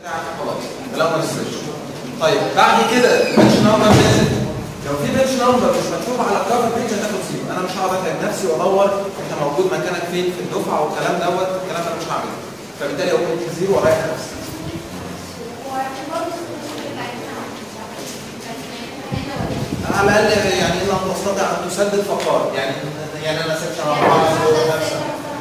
خلاص لا ما نزلش طيب بعد كده البنش نمبر نزل لو في بنش نمبر مش مكتوب على الكفر بيج هتاخد زيرو انا مش هقعد اتعب نفسي وادور انت موجود مكانك فين في الدفعه والكلام دوت الكلام ده مش هعمله فبالتالي اقوم اديك زيرو ورايح نفسي على الاقل يعني ان لم تستطع ان تسدد فقار يعني يعني انا سكشن اربعه خمسه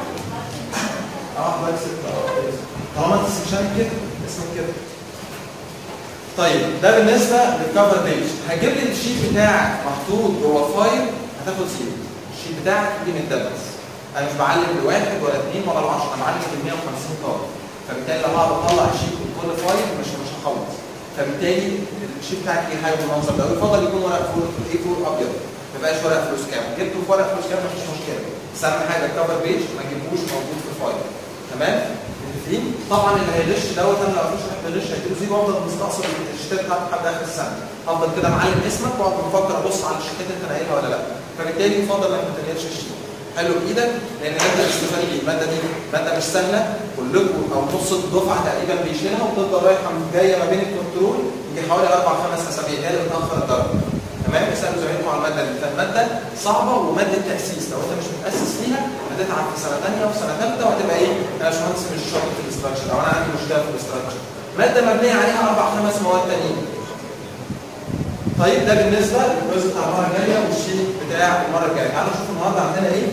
اه بس طالما انت سكشن كده اسمك كده طيب ده بالنسبه للكفر بيج هجيب لي الشيت بتاعك محطوط جوه فايل هتاخد زيرو الشيت بتاعك دي متدبس انا مش بعلم لواحد ولا اثنين ولا 10 انا بعلم ب 150 طالب فبالتالي لو هقعد اطلع الشيت من كل فايل مش مش هخلص فبالتالي الشيت بتاعك ايه حاجه بالمنظر ده ويفضل يكون ورق فول ايه فول ابيض ما يبقاش ورق فلوس كام جبته في ورق فلوس كام مفيش مشكله بس اهم حاجه الكفر بيج ما تجيبوش موجود في فايل تمام متفقين طبعا اللي هيغش دوت انا لو مفيش حد بيغش هيديله زيرو وافضل مستقصد الشيتات بتاعته لحد اخر السنه افضل كده معلم اسمك واقعد بفكر ابص على الشيتات انت ناقلها ولا لا فبالتالي يفضل انك ما تنقلش الشيت حلو بايدك لان الماده الاستفاده دي الماده دي ماده مش سهله كلكم او نص الدفعه تقريبا بيشيلها وتفضل رايحه جايه ما بين الكنترول يجي حوالي اربع خمس اسابيع هي اللي بتاخر الدرجه تمام اسالوا زمايلكم على الماده دي فالماده صعبه وماده تاسيس لو انت مش متاسس فيها هتتعب في سنه ثانيه وفي سنه ثالثه وهتبقى ايه انا مش مهندس مش شاطر في الاستراكشر او انا عندي مشكله في الاستراكشر ماده مبنيه عليها اربع خمس مواد تانيين طيب ده بالنسبه للجزء بتاع المره الجايه والشيت بتاع المره الجايه تعالوا نشوف النهارده عندنا ايه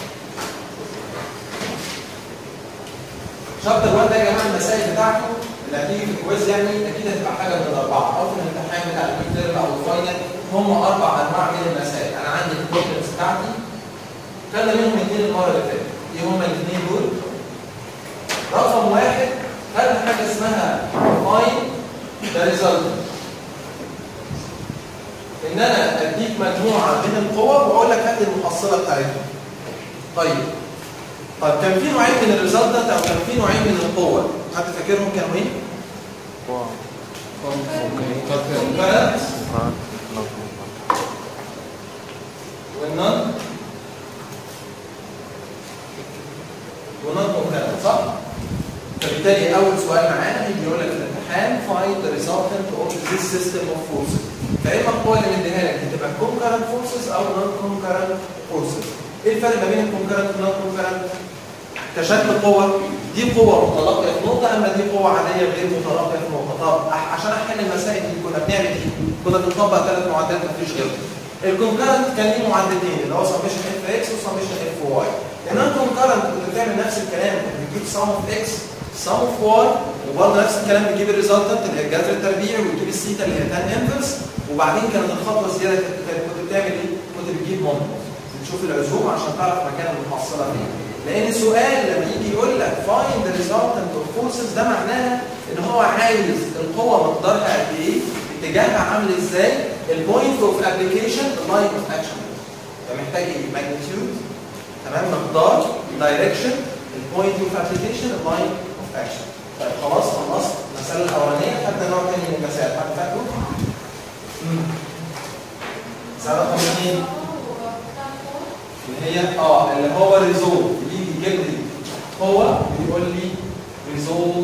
شابتر 1 ده يا جماعه المسائل بتاعته اللي هتيجي في الكويز يعني اكيد هتبقى حاجه من الاربعه او في الامتحان بتاع الميد تيرم او الفاينل هم اربع انواع من المسائل انا عندي البروبلمز بتاعتي خدنا منهم اثنين المره اللي فاتت ايه هم الاثنين دول؟ رقم واحد خدنا حاجه اسمها فاين ذا ريزلت ان انا اديك مجموعه من القوى واقول لك هات المحصله بتاعتهم طيب طيب كان في نوعين من الريزلتات او كان في نوعين من القوه حد فاكرهم كانوا ايه؟ كونكرنت والنون ونون كونكرنت صح؟ فبالتالي اول سؤال معانا هيجي يقول لك في الامتحان find the resultant of this system of forces فاما القوه اللي مديها لك هتبقى concurrent forces او non concurrent forces ايه الفرق ما بين الكونكرنت والنون كونكرنت؟ كشكل قوة دي قوة متلاقية في نقطة أما دي قوة عادية غير متلاقية في نقطة طب عشان أحل المسائل دي كنا بنعمل إيه؟ كنا بنطبق ثلاث معادلات مفيش غيرهم الكونكرنت كان ليه معادلتين اللي هو سميشن اف اكس وسميشن اف واي النون كونكرنت كنت بتعمل نفس الكلام كنت بتجيب سم اوف اكس سم اوف واي وبرضه نفس الكلام بتجيب الريزلتنت اللي هي الجذر التربيعي وتجيب السيتا اللي هي تان انفرس وبعدين كانت الخطوة الزيادة كنت بتعمل إيه؟ كنت بتجيب مومنت بتشوف العزوم عشان تعرف مكان المحصلة فين لان السؤال لما يجي يقول لك find the resultant of forces ده معناها ان هو عايز القوه مقدارها قد ايه اتجاهها عامل ازاي البوينت اوف ابلكيشن اللاين اوف اكشن فمحتاج ايه magnitude تمام مقدار direction البوينت اوف ابلكيشن اللاين اوف اكشن طيب خلاص خلصت المساله الاولانيه خدنا نوع ثاني من المسائل حد فاكره؟ مساله رقم اثنين اللي هي اه اللي هو الريزولف يجي يجيب لي قوه بيقول لي ريزولف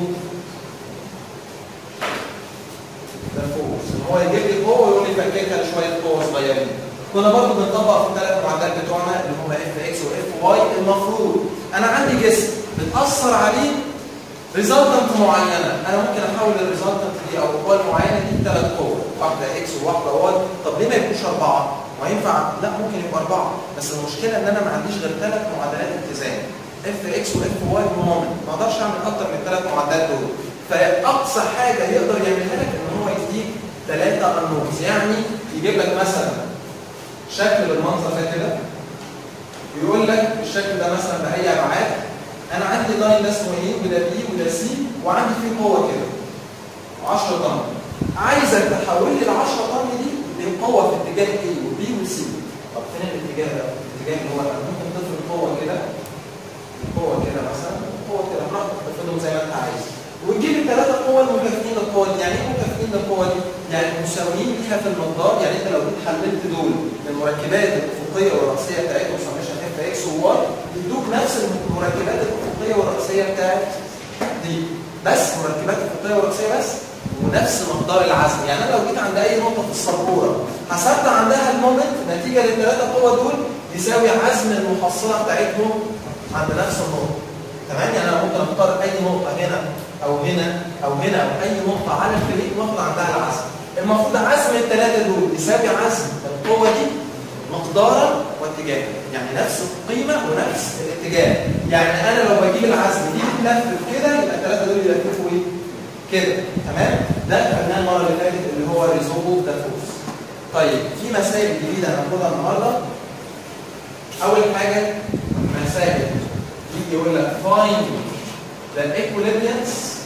ده فورس هو يجيب لي قوه ويقول لي فككها لشويه قوه صغيرين كنا برضه بنطبق في الثلاث معادلات بتوعنا اللي هم اف اكس واف واي المفروض انا عندي جسم بتاثر عليه ريزلتنت معينه انا ممكن احول الريزلتنت دي او القوه المعينه دي لثلاث قوى واحده اكس وواحده واي طب ليه ما يبقوش اربعه؟ ما ينفع لا ممكن يبقى اربعه بس المشكله ان انا ما عنديش غير ثلاث معادلات اتزان اف اكس واف واي ومومنت ما اقدرش اعمل اكتر من الثلاث معادلات دول فاقصى حاجه يقدر يعملها لك ان هو يديك ثلاثه انونز يعني يجيب لك مثلا شكل بالمنظر ده كده يقول لك الشكل ده مثلا باي ابعاد انا عندي لاين ده اسمه ايه وده بي وده سي وعندي فيه قوه كده 10 طن عايزك تحول لي ال 10 طن دي لقوه في اتجاه A وبي وسي طب فين الاتجاه ده؟ الاتجاه اللي هو انا ممكن تفرض قوه كده قوه كده مثلا قوه كده براحتك تفرضهم زي ما انت عايز وتجيب الثلاثه قوى المكافئين للقوه دي يعني ايه مكافئين للقوه دي؟ يعني مساويين ليها في المقدار يعني انت لو جيت حللت دول المركبات الافقيه والراسيه بتاعتهم سميشن اف اكس وواي يدوك نفس المركبات الافقيه والراسيه بتاعت دي بس مركبات الخطيه والرئيسيه بس ونفس مقدار العزم يعني انا لو جيت عند اي نقطه في السبوره حسبت عندها المومنت نتيجه للثلاثه قوه دول يساوي عزم المحصله بتاعتهم عند نفس النقطه تمام يعني انا ممكن اختار اي نقطه هنا او هنا او هنا او اي نقطه على الفريق واخد عندها العزم المفروض عزم الثلاثه دول يساوي عزم القوه دي مقدارا واتجاها يعني نفس القيمه ونفس الاتجاه يعني انا لو بجيب العزم دي تلف كده يبقى الثلاثه دول يلففوا ايه كده تمام ده خدناه المره اللي فاتت اللي هو ريزوبو ده فورس طيب في مسائل جديده هناخدها النهارده اول حاجه مسائل يجي يقول لك find the equilibriums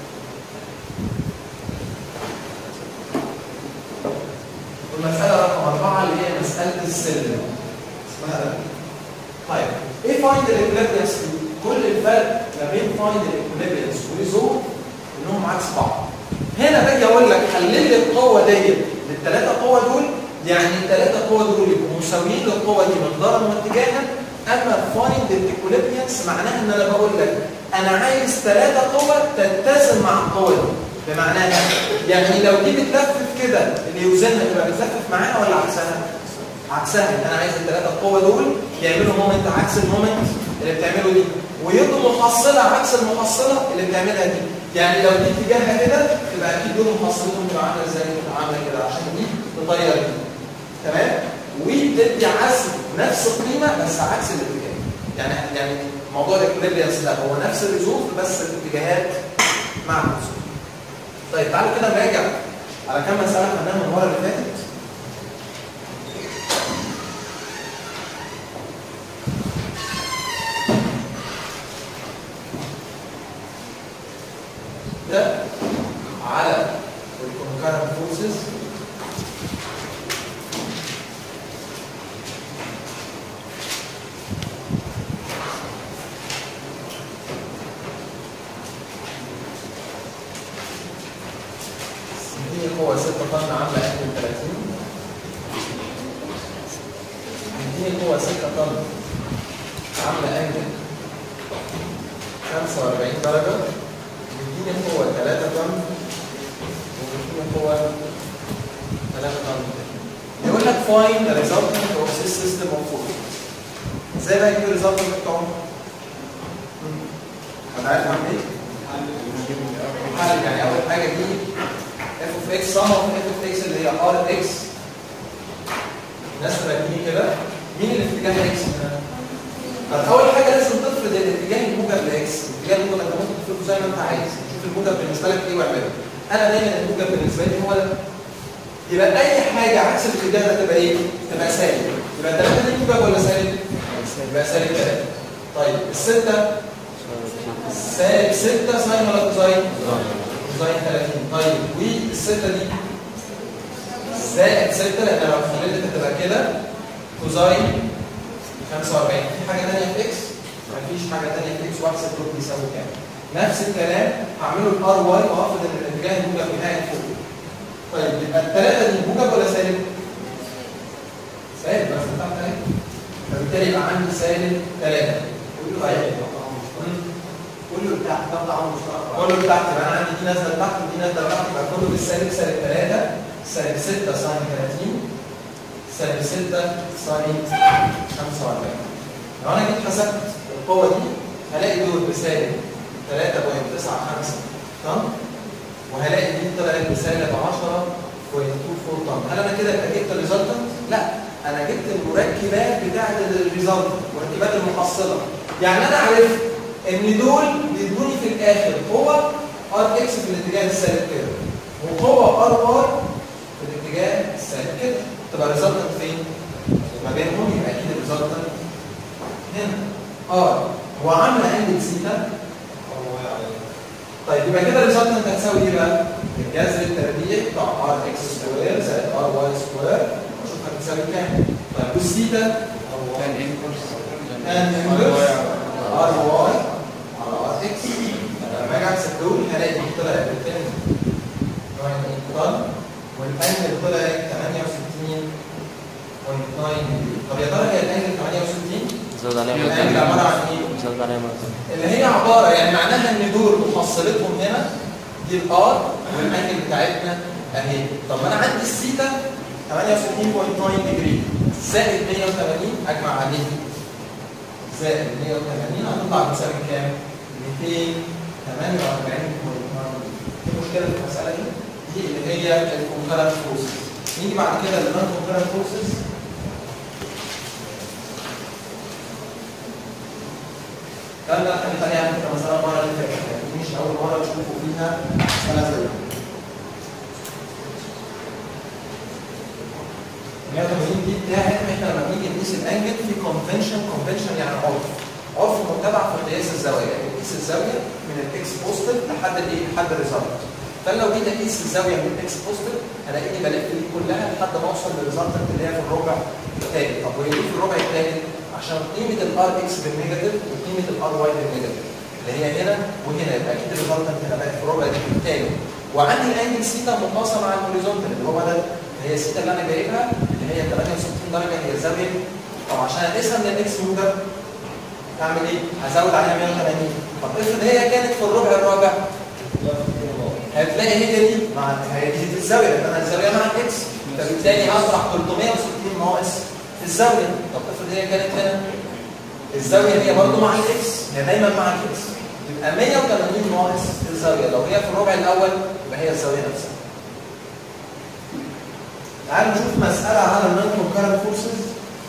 والمسألة رقم أربعة اللي هي مسألة السلم اسمها ده طيب إيه find the equilibriums كل الفرق ما بين find the equilibriums وريزولف إنهم عكس بعض هنا باجي أقول لك حلل لي القوة ديت للثلاثة قوة دول يعني الثلاثة قوة دول يبقوا مساويين للقوة دي مقدارا واتجاها اما فايند الايكوليبريمس معناها ان انا بقول لك انا عايز ثلاثه قوى تتزن مع القوه دي بمعناها يعني لو دي بتلفف كده اللي يوزنها يبقى بتلفف معاها ولا عكسها؟ عكسها انا عايز الثلاثه قوى دول يعملوا مومنت عكس المومنت اللي بتعمله دي ويدوا محصله عكس المحصله اللي بتعملها دي يعني لو دي اتجاهها كده تبقى اكيد دول محصلتهم تبقى عامله ازاي؟ تبقى عامله كده عشان دي تطير دي تمام؟ وبتدي عزم نفس القيمه بس عكس الاتجاه يعني يعني موضوع الاكوليبريمس ده هو نفس الريزولف بس الاتجاهات مع الريزولف طيب تعالوا كده نراجع على كام مساله خدناها من المره اللي فاتت ده على الكونكرنت فورسز دي قوة 6 طن عاملة 31 دي قوة 6 طن عاملة انجل 45 درجة ومديني قوة 3 طن ومديني قوة 3 طن يقول لك find the resultant of this system of forces ازاي بقى يجيب الريزلتنت بتاعهم؟ هتعرف اعمل ايه؟ حل يعني اول حاجه دي اف اوف اكس سم اوف اف اوف اكس اللي هي ار اكس الناس راكبين كده مين اللي في اتجاه اكس هنا؟ طب اول حاجه لازم تفرض الاتجاه الموجب لاكس الاتجاه الموجب انت ممكن تفرضه زي ما انت عايز شوف الموجب بالنسبه لك ايه واعمله انا دايما الموجب بالنسبه لي هو ده يبقى اي حاجه عكس الاتجاه ده تبقى ايه؟ تبقى سالب يبقى الثلاثه دي موجب ولا سالب؟ يبقى سالب ثلاثه طيب السته سالب 6 ساين ولا كوزاين؟ كوزاين 30 طيب والستة دي زائد 6 لان لو خليتها تبقى كده كوزاين 45 في حاجة تانية في اكس؟ مفيش حاجة تانية في اكس واحسب دول بيساوي كام؟ نفس الكلام هعمله الار واي وافرض ان الاتجاه الموجب نهائي فوق طيب يبقى الثلاثة دي موجب ولا سالب؟ سالب بس بتاع ثلاثة فبالتالي يبقى عندي سالب 3 طيب كله بتاع ده عمر مشترك كله تحت يبقى انا عندي دي نازله لتحت ودي نازله لتحت يبقى كله بالسالب سالب 3 سالب 6 ساين 30 سالب 6 ساين 45 لو انا جيت حسبت القوه دي هلاقي دول بسالب 3.95 طن وهلاقي دي طلعت بسالب 10.24 طن هل انا كده يبقى جبت الريزلتنت؟ لا انا جبت المركبات بتاعت الريزلتنت مركبات المحصله يعني انا عرفت ان دول بيدوني في الاخر قوه ار اكس في الاتجاه السالب كده وقوه ار ار في الاتجاه السالب كده تبقى الريزلتنت فين؟ ما بينهم يبقى اكيد الريزلتنت هنا ار هو عامله انجل سيتا طيب يبقى كده الريزلتنت هتساوي ايه بقى؟ الجذر التربيعي بتاع ار اكس سكوير زائد ار واي سكوير اشوف هتساوي كام؟ طيب والسيتا كان انفرس كان انفرس ار واي على ار اكس لما اجي احسب دول هلاقي دي طلعت ب 10 طن والانجل طلعت 68.9 طب يا ترى هي الانجل 68 زود عليها الانجل عباره عن ايه؟ بزود عليها مرة اللي هي عباره يعني معناها ان دول محصلتهم هنا دي الار والانجل بتاعتنا اهي طب ما انا عندي الثيتا 68.9 ديجري زائد 180 اجمع عليه زائد 180 هتطلع بتساوي كام؟ 248.9 في مشكله في المساله دي دي اللي هي الكونكرنت فورسز نيجي بعد كده للنون كونكرنت فورسز لا لا خلي تاني عندك مثلا المره اللي فاتت يعني دي مش اول مره تشوفوا فيها مساله زي دي 180 دي بتاعت احنا لما بنيجي نقيس الانجل في كونفنشن كونفنشن يعني عرف عرف متبع في قياس الزاويه يعني بنقيس الزاويه من الاكس بوزيتيف لحد الايه لحد الريزلت فانا لو جيت اقيس الزاويه من الاكس بوزيتيف هلاقيني بلف دي كلها لحد ما اوصل للريزلت اللي هي في الربع الثالث طب وهي ليه في الربع الثالث عشان قيمه الار اكس بالنيجاتيف وقيمه الار واي بالنيجاتيف اللي هي هنا وهنا يبقى اكيد الريزلت هنا بقت في الربع الثاني وعندي الانجل سيتا مقاسه مع الهوريزونتال اللي هو ده اللي هي السيتا اللي انا جايبها اللي هي 68 درجه هي الزاويه طب عشان اقيسها من الاكس موجب اعمل ايه؟ هزود عليها 180 طب افرض هي كانت في الربع الرابع هتلاقي هي دي مع هي دي الزاويه لان انا الزاويه مع الاكس فبالتالي هطرح 360 ناقص في الزاويه طب افرض هي كانت هنا الزاويه هي برضه مع الاكس هي دايما مع الاكس يبقى 180 ناقص الزاويه لو هي في الربع الاول يبقى هي الزاويه نفسها تعالوا نشوف مساله على النون كونكرنت فورسز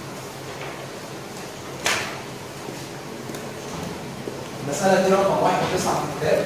المساله دي رقم واحد تسعه في الكتاب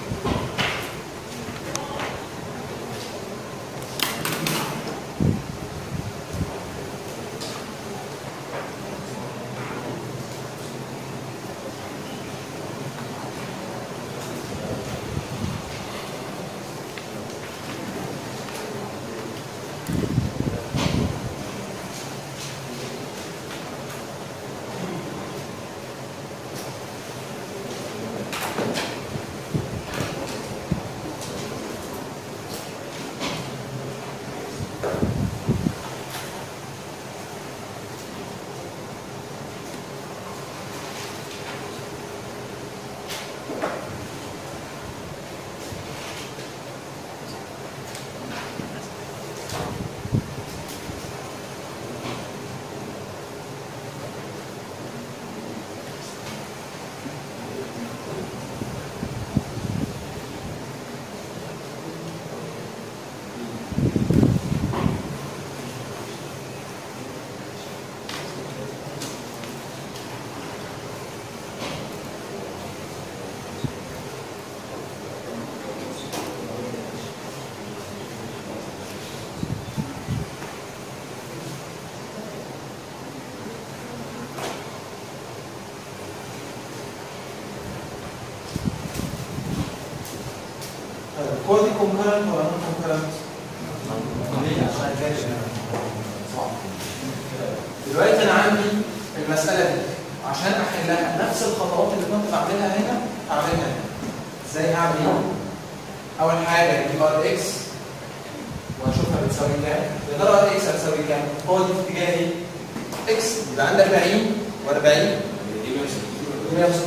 هو دي كونكرنت ولا نون كونكرنت؟ ليه؟ عشان كده صح دلوقتي انا عندي المساله دي عشان احلها نفس الخطوات اللي كنت بعملها هنا هعملها هنا ازاي هعمل ايه؟ اول حاجه دي ار اكس واشوفها بتساوي كام يا ترى ار اكس هتساوي كام؟ هو دي في اتجاه ايه؟ اكس يبقى عندي 40 و40 160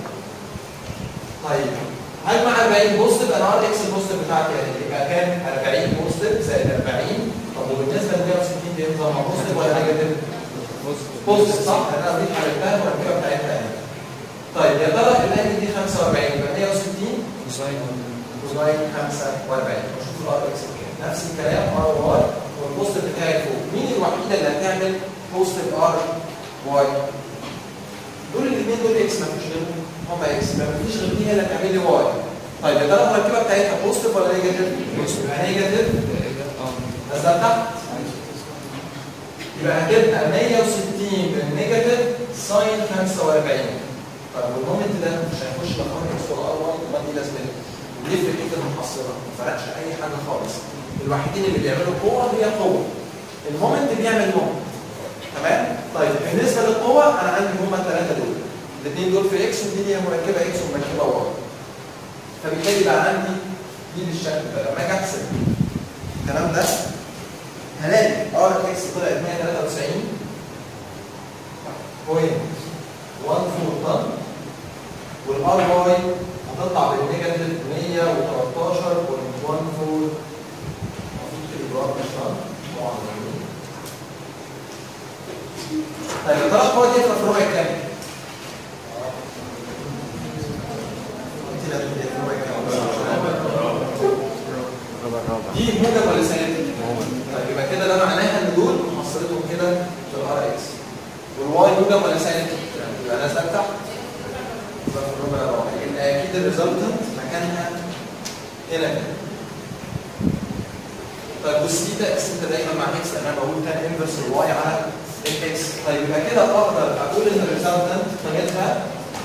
طيب هل مع 40 بوزيتيف انا ار اكس البوزيتيف بتاعتي يعني يبقى كام 40 بوزيتيف زائد 40 طب وبالنسبه ل 160 دي نظامها بوزيتيف ولا نيجاتيف؟ بوزيتيف صح؟ لان انا دي حلتها والنتيجه بتاعتها يعني. طيب يا ترى الانجل دي 45 يبقى 160 كوزاين 45 واشوف الار اكس بكام نفس الكلام ار واي والبوزيتيف بتاعي فوق مين الوحيده اللي هتعمل بوزيتيف ار واي؟ دول الاثنين دول اكس ما فيش غيرهم هم اكس ما فيش غير دي هي اللي هتعمل لي واي طيب يا ترى المركبه بتاعتها بوزيتيف ولا نيجاتيف؟ يبقى نيجاتيف نزل تحت يبقى هتبقى 160 بالنيجاتيف ساين 45 طب والمومنت ده مش هيخش لا ار اكس ولا ار واي يبقى دي لازمته يفرق ايه في المحصله؟ ما فرقش اي حاجه خالص الوحيدين اللي بيعملوا قوه هي قوه المومنت بيعمل مومنت تمام؟ طيب بالنسبه للقوه انا عندي هما الثلاثه دول الاثنين دول في اكس ودي هي مركبه اكس ومركبه واي فبالتالي بقى عندي دي بالشكل ده لما اجي احسب الكلام ده هلاقي ار اكس طلعت 193 بوينت 1 طن والار واي هتطلع بالنيجاتيف 113.14 المفروض كده يبقى نشتغل طبعا طيب يا ترى القوه دي في ربع كام؟ انت لا تدي في ربع كام دي موجب ولا سالب؟ طيب يبقى كده ده معناها ان دول محصلتهم كده في الار اكس والواي موجب ولا سالب؟ يبقى نازله تحت يبقى في الربع الرابع يبقى اكيد الريزلتنت مكانها هنا كده طيب والثيتا اكس انت دايما مع اكس انا بقول تان انفرس الواي على الاكس طيب يبقى كده اقدر اقول ان الريزلتنت قيمتها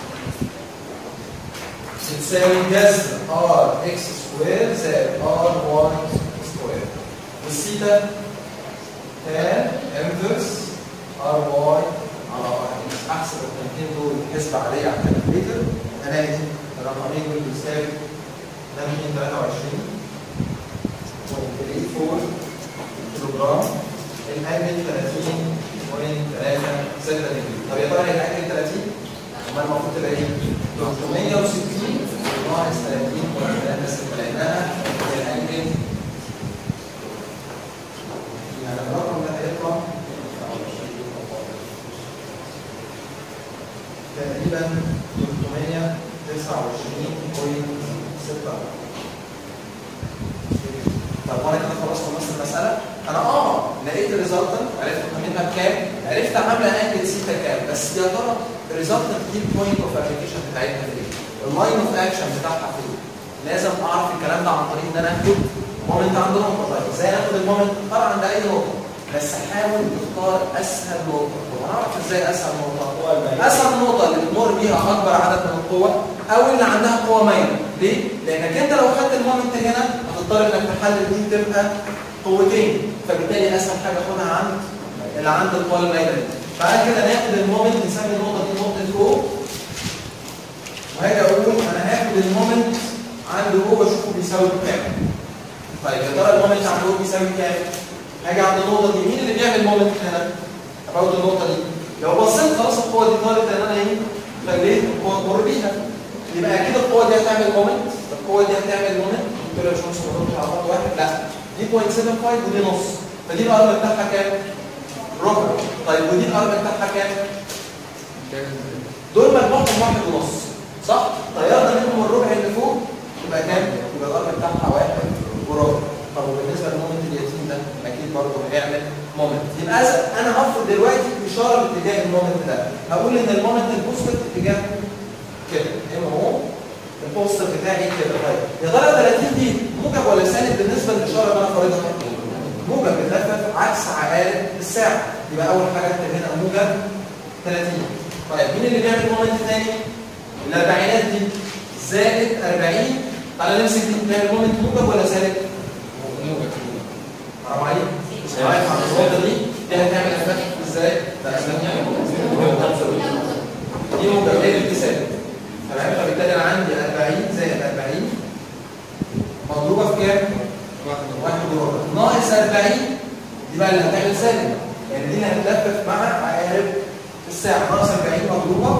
بتساوي جذر ار اكس سكوير زائد ار واي سكوير والثيتا تان انفرس ار واي على ار اكس احسب القيمتين دول حسبة عادية على الكالكوليتر الاقي الرقمين دول بيساوي ده 223 4 كيلو جرام الانجل 30.36 طب يا ترى الانجل 30 امال المفروض تبقى ايه 360 ناقص 30.36 لانها الانجل يعني الرقم ده هيطلع تقريبا 329.6 طب وانا كده خلاص خلصت المساله انا اه لقيت الريزلتنت عرفت قيمتها بكام عرفت عامله انجل سيتا كام بس يا ترى الريزلتنت دي البوينت اوف ابلكيشن بتاعتها فين اللاين اوف اكشن بتاعها فين لازم اعرف الكلام ده عن طريق ان انا اخد مومنت عند نقطه طيب ازاي اخد المومنت اختار عند اي نقطه بس حاول تختار اسهل نقطه طب هنعرف ازاي اسهل نقطه اسهل نقطه اللي بتمر بيها اكبر عدد من القوى او اللي عندها قوه مايله ليه لانك انت لو خدت المومنت هنا هتضطر انك تحلل دي تبقى قوتين فبالتالي اسهل حاجه اخدها عند اللي عند القوه المايله دي بعد كده ناخد المومنت نسمي النقطه دي نقطه او وهاجي اقول انا هاخد المومنت عند او واشوفه بيساوي كام طيب يا ترى المومنت عند او بيساوي كام هاجي عند النقطه دي مين اللي بيعمل مومنت هنا ابعد النقطه دي لو بصيت خلاص القوه دي طارت ان انا ايه خليت القوه تمر بيها يبقى اكيد القوه دي هتعمل مومنت القوه دي هتعمل مومنت قلت له يا باشمهندس ما تقولش على خط واحد لا دي 0.75 ودي نص فدي الارم بتاعها كام؟ ربع طيب ودي الارم بتاعها كام؟ دول مجموعهم واحد ونص صح؟ طيرنا منهم الربع اللي فوق يبقى كام؟ يبقى الارم بتاعها واحد وربع طب وبالنسبه للمومنت اليتيم ده اكيد برضه هيعمل مومنت يبقى إذا انا هفرض دلوقتي اشاره باتجاه المومنت ده هقول ان المومنت البوزيتيف اتجاه كده ام هو البوستر بتاعي كده طيب يا ترى 30 دي موجب ولا سالب بالنسبه للاشاره اللي انا فارضها؟ موجب بتلفت عكس عقارب الساعه يبقى اول حاجه اكتب هنا موجب 30 طيب مين اللي بيعمل مومنت ثاني؟ الاربعينات دي زائد 40 تعالى نمسك دي بتعمل مومنت موجب ولا سالب؟ موجب حرام عليك رايح على النقطه دي دي هتعمل افكت ازاي؟ ده دي موجب هي اللي بتسالب تمام فبالتالي انا عندي 40 زائد 40 مضروبه في كام؟ واحد وربع ناقص 40 دي بقى اللي هتعمل سالب يعني دي اللي هتلفف مع عقارب الساعه ناقص 40 مضروبه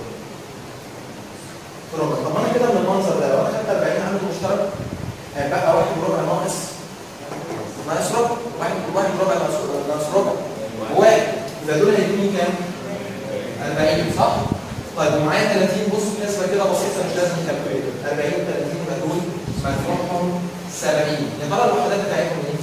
في ربع طب انا كده من المنظر ده لو انا خدت 40 عامل مشترك هيبقى واحد وربع ناقص ناقص ربع واحد واحد ربع ناقص ناقص ربع واحد يبقى دول هيدوني كام؟ 40 صح؟ طيب ومعايا 30 بص نسبه كده بسيطه مش لازم كالكوليتر 40 30 يبقى دول مجموعهم 70 يا ترى الوحدات بتاعتهم ايه؟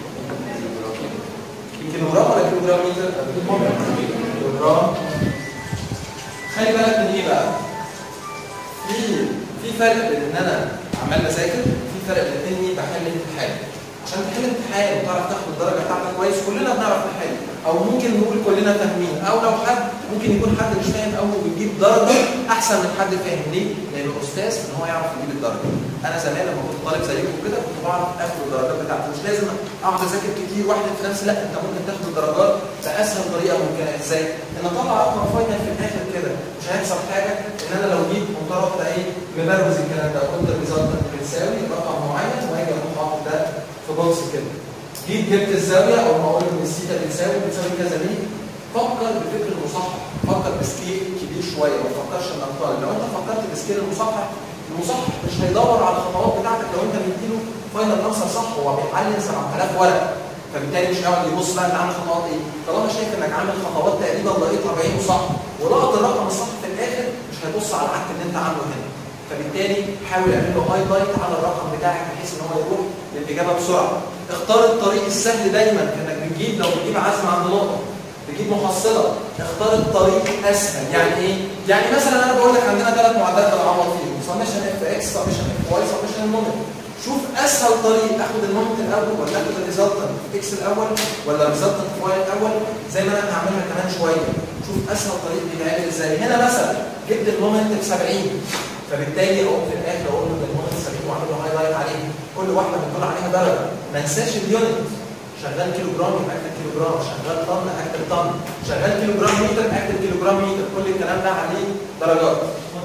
كيلو جرام ولا كيلو جرام متر؟ كيلو جرام خلي بالك من ايه بقى؟ في في فرق بين ان انا عمال بذاكر وفي فرق بين اني بحل امتحان عشان تحل امتحان وتعرف تاخد الدرجه بتاعتك كويس كلنا بنعرف نحل او ممكن نقول كلنا فاهمين او لو حد ممكن يكون حد مش فاهم او بيجيب درجه احسن من حد فاهم ليه؟ لان الاستاذ ان هو يعرف يجيب الدرجه انا زمان لما كنت طالب زيكم كده كنت بعرف اخد الدرجات بتاعتي مش لازم اقعد اذاكر كتير واحده في نفسي لا انت ممكن تاخد الدرجات باسهل طريقه ممكنه ازاي؟ ان اطلع رقم فاينل في الاخر كده مش هيحصل حاجه ان انا لو جيت قمت رحت ايه مبروز الكلام ده قلت الريزلت بتساوي رقم معين وهاجي اروح حاطط ده في بوكس كده جيت جبت الزاويه او ما اقول ان السيتا بتساوي بتساوي كذا ليه؟ فكر بفكر المصحح فكر بسكيل كبير شويه ما تفكرش انك طالب لو انت فكرت بسكيل المصحح المصحح مش هيدور على الخطوات بتاعتك لو انت مديله فاينل انسر صح هو بيحلل 7000 ورقه فبالتالي مش هيقعد يبص بقى انت عامل خطوات ايه طالما شايف انك عامل خطوات تقريبا لقيت 40 صح ولقط الرقم الصح في الاخر مش هيبص على العك اللي انت عامله هنا فبالتالي حاول اعمل له هايلايت على الرقم بتاعك بحيث ان هو يروح للاجابه بسرعه اختار الطريق السهل دايما انك بتجيب لو بتجيب عزم عند نقطه تجيب محصله اختار الطريق اسهل يعني ايه يعني مثلا انا بقول لك عندنا ثلاث معادلات بنعوض فيهم سمشن اف اكس سمشن اف واي سمشن المومنت شوف اسهل طريق اخد المومنت الاول ولا اخد الريزلتنت اكس الاول ولا الريزلتنت واي الاول زي ما انا هعملها كمان شويه شوف اسهل طريق بيتعمل ازاي هنا مثلا جبت المومنت ب 70 فبالتالي اقوم في الاخر اقول له ده المومنت 70 واعمل له هايلايت عليه كل واحده بتدل عليها درجه ما انساش اليونت شغال كيلو جرام يبقى اكتب كيلو جرام شغال طن اكتب طن شغال كيلو جرام متر اكتب كيلو جرام متر كل الكلام ده عليه درجات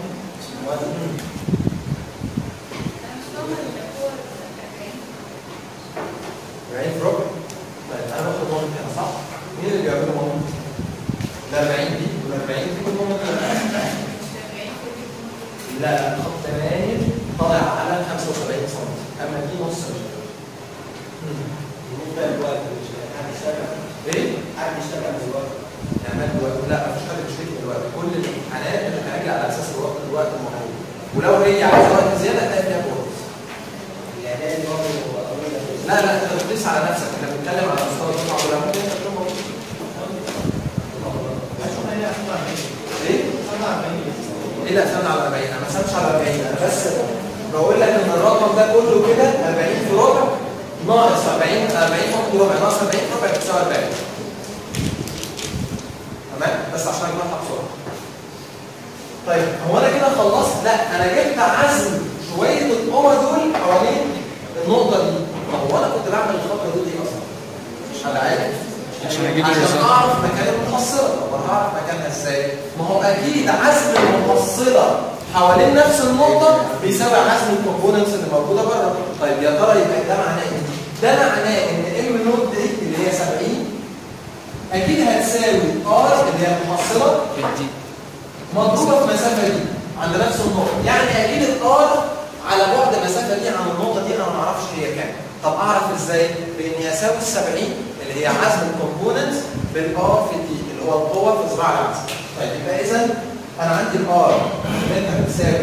يعني في ربع طيب انا باخد مومنت هنا صح مين اللي بيعمل مومنت ال 40 دي وال 40 دي كل مومنت لا لا خط 8 طالع على 75 سم اما دي نص بالنسبه للوقت مش حد يشتغل ايه حد يشتغل دلوقتي اعمال دلوقتي لا مفيش حد بيشتكي دلوقتي كل الامتحانات بتتاجل على اساس الوقت الوقت المحدود ولو هي عايزه وقت زياده هتلاقي فيها كورس الاعلان برضه قضيه لا لا انت بتقيس على نفسك احنا بنتكلم على مستوى الجامعه ولا ممكن انت تكون موجود. ايه؟ ايه اللي قسمنا على 40 انا ما قسمتش على 40 انا بس بقول لك ان الرقم ده كله كده 40 في ربع ناقص 40 40 فوق ربع ناقص 40 في ربع بتساوي 40 تمام بس عشان اجمعها بسرعه طيب هو انا كده خلصت لا انا جبت عزم شويه القوه دول حوالين النقطه دي طب هو انا كنت بعمل الخطوه دي ليه اصلا مش انا عارف عشان أجيب عشان الريزلت. اعرف مكان المحصله طب انا هعرف مكانها ازاي ما هو اكيد عزم المحصله حوالين نفس النقطه بيساوي عزم الكومبوننتس اللي موجوده بره طيب يا ترى يبقى ده معناه ايه ده معناه ان ام نوت دي اللي هي 70 اكيد هتساوي ار اللي هي المحصله دي مضروبه في المسافه دي عند نفس النقطه يعني اكيد الار على بعد المسافه دي عن النقطه دي انا ما اعرفش هي كام طب اعرف ازاي باني اساوي ال 70 اللي هي عزم الكومبوننتس بالار في دي اللي هو القوه في ذراع العزم طيب يبقى اذا انا عندي الار منها بتساوي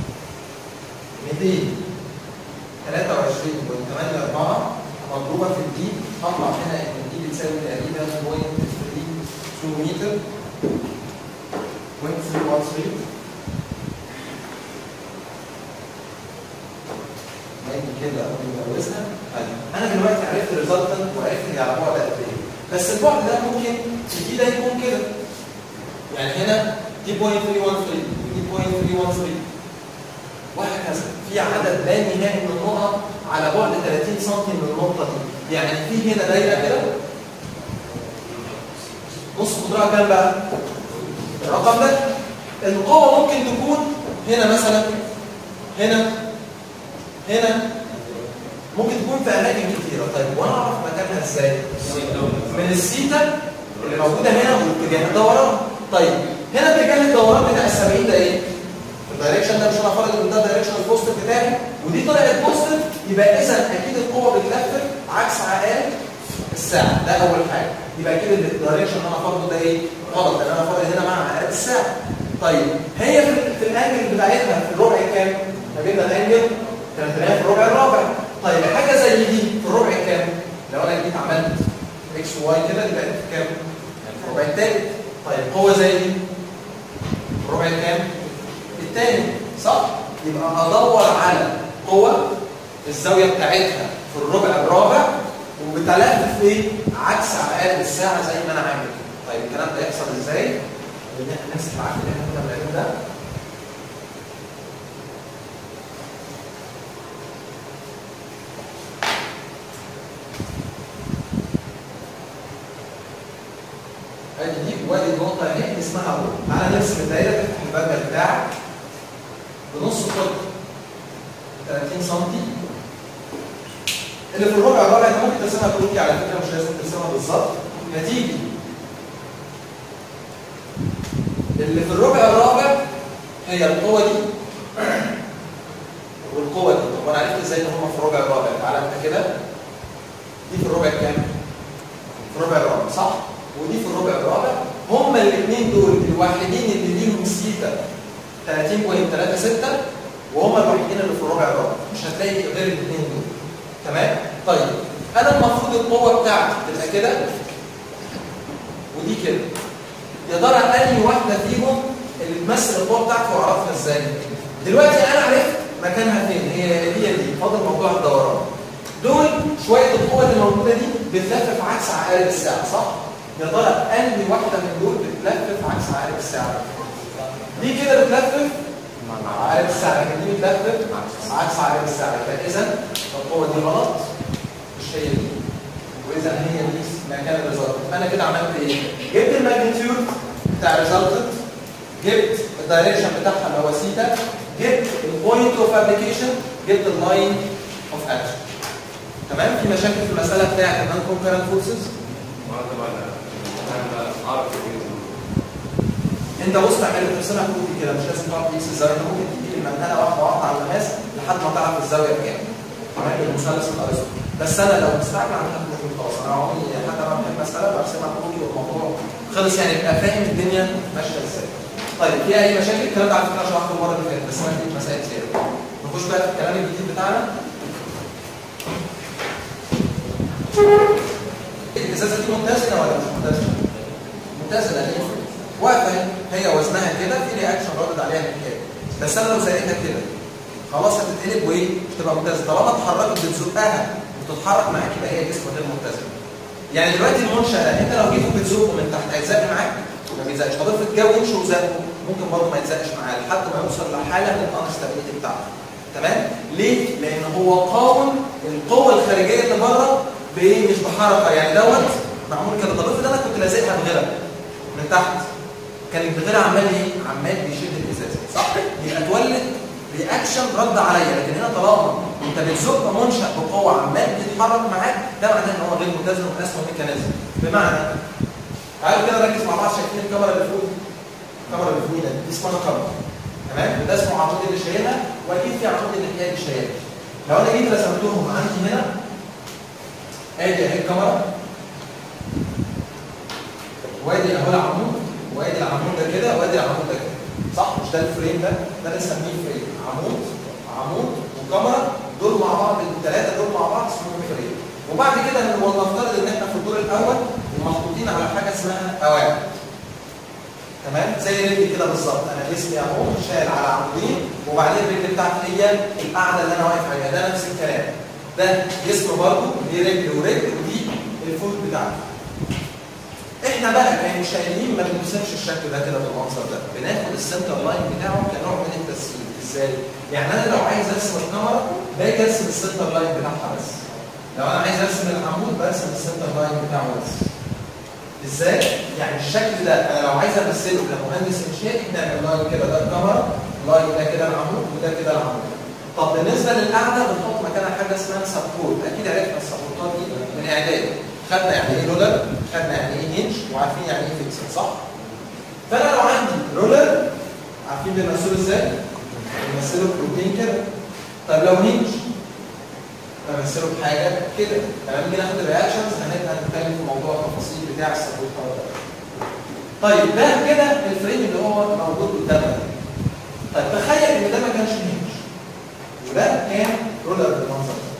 223.84 مضروبه في الدي هطلع هنا ان الدي بتساوي تقريبا 0.32 متر 0.313 ممكن كده نجوزها انا دلوقتي عرفت الريزلتنت وعرفت هي على بعد قد ايه بس البعد ده ممكن في ده يكون كده يعني هنا دي 0.313 ودي 0.313 وهكذا في عدد لا نهائي من النقط على بعد 30 سم من النقطه دي يعني في هنا دايره كده نص قطرها كام بقى؟ الرقم ده القوة ممكن تكون هنا مثلا هنا هنا ممكن تكون في أماكن كتيرة طيب وأنا أعرف مكانها إزاي؟ من السيتا اللي موجودة هنا واتجاه الدوران طيب هنا اتجاه الدوران بتاع ال 70 ده إيه؟ الدايركشن ده مش أنا فارض إن ده الدايركشن البوزيتيف بتاعي ودي طلعت بوزيتيف يبقى إذا أكيد القوة بتلفت عكس عقارب الساعة ده أول حاجة يبقى اكيد الدايركشن اللي انا فارضه ده ايه؟ غلط لان انا فارض هنا مع عقارب الساعه. طيب هي في, في الانجل بتاعتها في الربع كام؟ احنا جبنا الانجل كانت هي في الربع الرابع. طيب حاجه زي دي في الربع كام؟ لو انا جيت عملت اكس واي كده يبقى في كام؟ في الربع الثالث. طيب قوه زي دي في الربع كام؟ الثاني صح؟ يبقى ادور على قوه الزاويه بتاعتها في الربع الرابع وبتلف ايه؟ عكس عقارب الساعه زي ما انا عامل كده. طيب الكلام ده يحصل ازاي؟ ان احنا نمسك العقل اللي احنا كنا بنعمله ده ادي دي وادي النقطه اهي اللي اسمها رو تعالى نرسم الدايره تفتح البرجر بتاعك بنص قطر 30 سم اللي في الربع الرابع انت ممكن ترسمها كروكي على فكره مش لازم ترسمها بالظبط هتيجي اللي في الربع الرابع هي القوه دي والقوه دي طب وانا عرفت ازاي ان هم في الربع الرابع تعالى انت كده دي في الربع الكام؟ في الربع الرابع صح؟ ودي في الربع الرابع هما الاثنين دول الوحيدين اللي ليهم سيتا 30.36 وهما الوحيدين اللي في الربع الرابع مش هتلاقي غير الاثنين دول تمام؟ طيب انا المفروض القوه بتاعتي تبقى كده ودي كده يا ترى انهي واحده فيهم اللي تمثل القوه بتاعتي واعرفها ازاي؟ دلوقتي انا عرفت مكانها فين هي هي دي فاضل موضوع الدوران دول شويه القوه اللي موجوده دي بتلف في عكس عقارب الساعه صح؟ يا ترى انهي واحده من دول بتلف في عكس عقارب الساعه؟ دي كده بتلف عقارب الساعه لكن دي بتلف عكس عقارب الساعه يبقى اذا القوه دي غلط مش هي دي واذا هي دي مكان الريزلت انا كده عملت ايه؟ جبت الماجنتيود بتاع الريزلتنت جبت الدايركشن بتاعها اللي هو سيتا جبت البوينت اوف ابلكيشن جبت اللاين اوف اكشن تمام في مشاكل في المساله بتاعت النون كونكرنت فورسز انت بص تعمل ترسمها كروكي كده مش لازم تقعد تقيس الزاويه انت ممكن تجيب المنطقه واحده واحده على المقاس لحد ما تعرف الزاويه بكام تمام المثلث الارسطو بس انا لو مستعجل عن حد ممكن خلاص انا عمري حتى لما بحب مساله برسمها كروكي والموضوع خلص يعني يبقى فاهم الدنيا ماشيه ازاي طيب في اي مشاكل الكلام ده على فكره شرحته المره اللي فاتت بس انا اديك مسائل زياده نخش بقى في الكلام الجديد بتاعنا الازازه دي ممتازه ولا مش ممتازه؟ ممتازه لان واقفه هي وزنها كده في رياكشن ردد عليها الحكايه بس انا لو زقيتها كده خلاص هتتقلب وايه؟ تبقى ممتازه طالما اتحركت بتزقها وتتحرك معاك يبقى هي جسم غير متزن يعني دلوقتي المنشأ ده انت لو جيته بتزقه من تحت هيتزق معاك؟ ما بيتزقش طب افرض جو يمشي وزقه ممكن برضه ما يتزقش معاه لحد ما يوصل لحاله من الانستابيليتي بتاعته تمام؟ ليه؟ لان هو قاوم القوه الخارجيه اللي بره بايه؟ مش بحركه يعني دوت معمول كده طب افرض انا كنت لازقها بغيرها من تحت كان البغير عمال ايه؟ عمال بيشد الازازه صح؟ يبقى اتولد رياكشن رد عليا لكن هنا طالما انت بتزق منشا بقوه عمال بيتحرك معاك ده معناه ان هو غير متزن واسمه ميكانيزم بمعنى تعالوا كده نركز مع بعض شايفين الكاميرا اللي فوق الكاميرا اللي فوق دي اسمها كاميرا تمام وده اسمه عمود اللي شايلها واكيد في عمود اللي اللي شايلها لو انا جيت رسمتهم عندي هنا ادي اهي الكاميرا وادي اهو العمود وادي العمود ده كده وادي العمود ده كده صح مش ده الفريم ده ده بنسميه فريم عمود عمود وكاميرا دول مع بعض الثلاثه دول مع بعض اسمهم فريم وبعد كده نفترض ان احنا في الدور الاول ومحطوطين على حاجه اسمها قواعد تمام زي رجلي كده بالظبط انا جسمي اهو شايل على عمودين وبعدين الرجل بتاعتي هي القاعده اللي انا واقف عليها ده نفس الكلام ده جسم برضه دي رجل ورجل ودي الفوت بتاعتي احنا بقى كمشاهدين ما بنرسمش الشكل ده كده بالمنظر ده بناخد السنتر لاين بتاعه كنوع من التسهيل ازاي يعني انا لو عايز ارسم الكاميرا باجي ارسم السنتر لاين بتاعها بس لو انا عايز ارسم العمود برسم السنتر لاين بتاعه بس ازاي يعني الشكل ده انا لو عايز امثله كمهندس انشائي بنعمل لاين كده ده الكاميرا لاين ده كده العمود وده كده العمود طب بالنسبه للقعده بنحط مكانها حاجه اسمها سبورت اكيد عرفنا السبورتات دي من اعدادي خدنا يعني ايه رولر خدنا يعني ايه هنش وعارفين يعني ايه فيكسر صح فانا لو عندي رولر عارفين بيمثلوا ازاي بيمثلوا بروتين كده طب لو هنش بمثله بحاجه كده لما نيجي ناخد الرياكشنز هنبقى نتكلم في موضوع التفاصيل بتاع السبورتات طيب ده كده الفريم اللي هو موجود قدامنا طيب تخيل ان ده ما كانش هنش وده كان رولر بالمنظر ده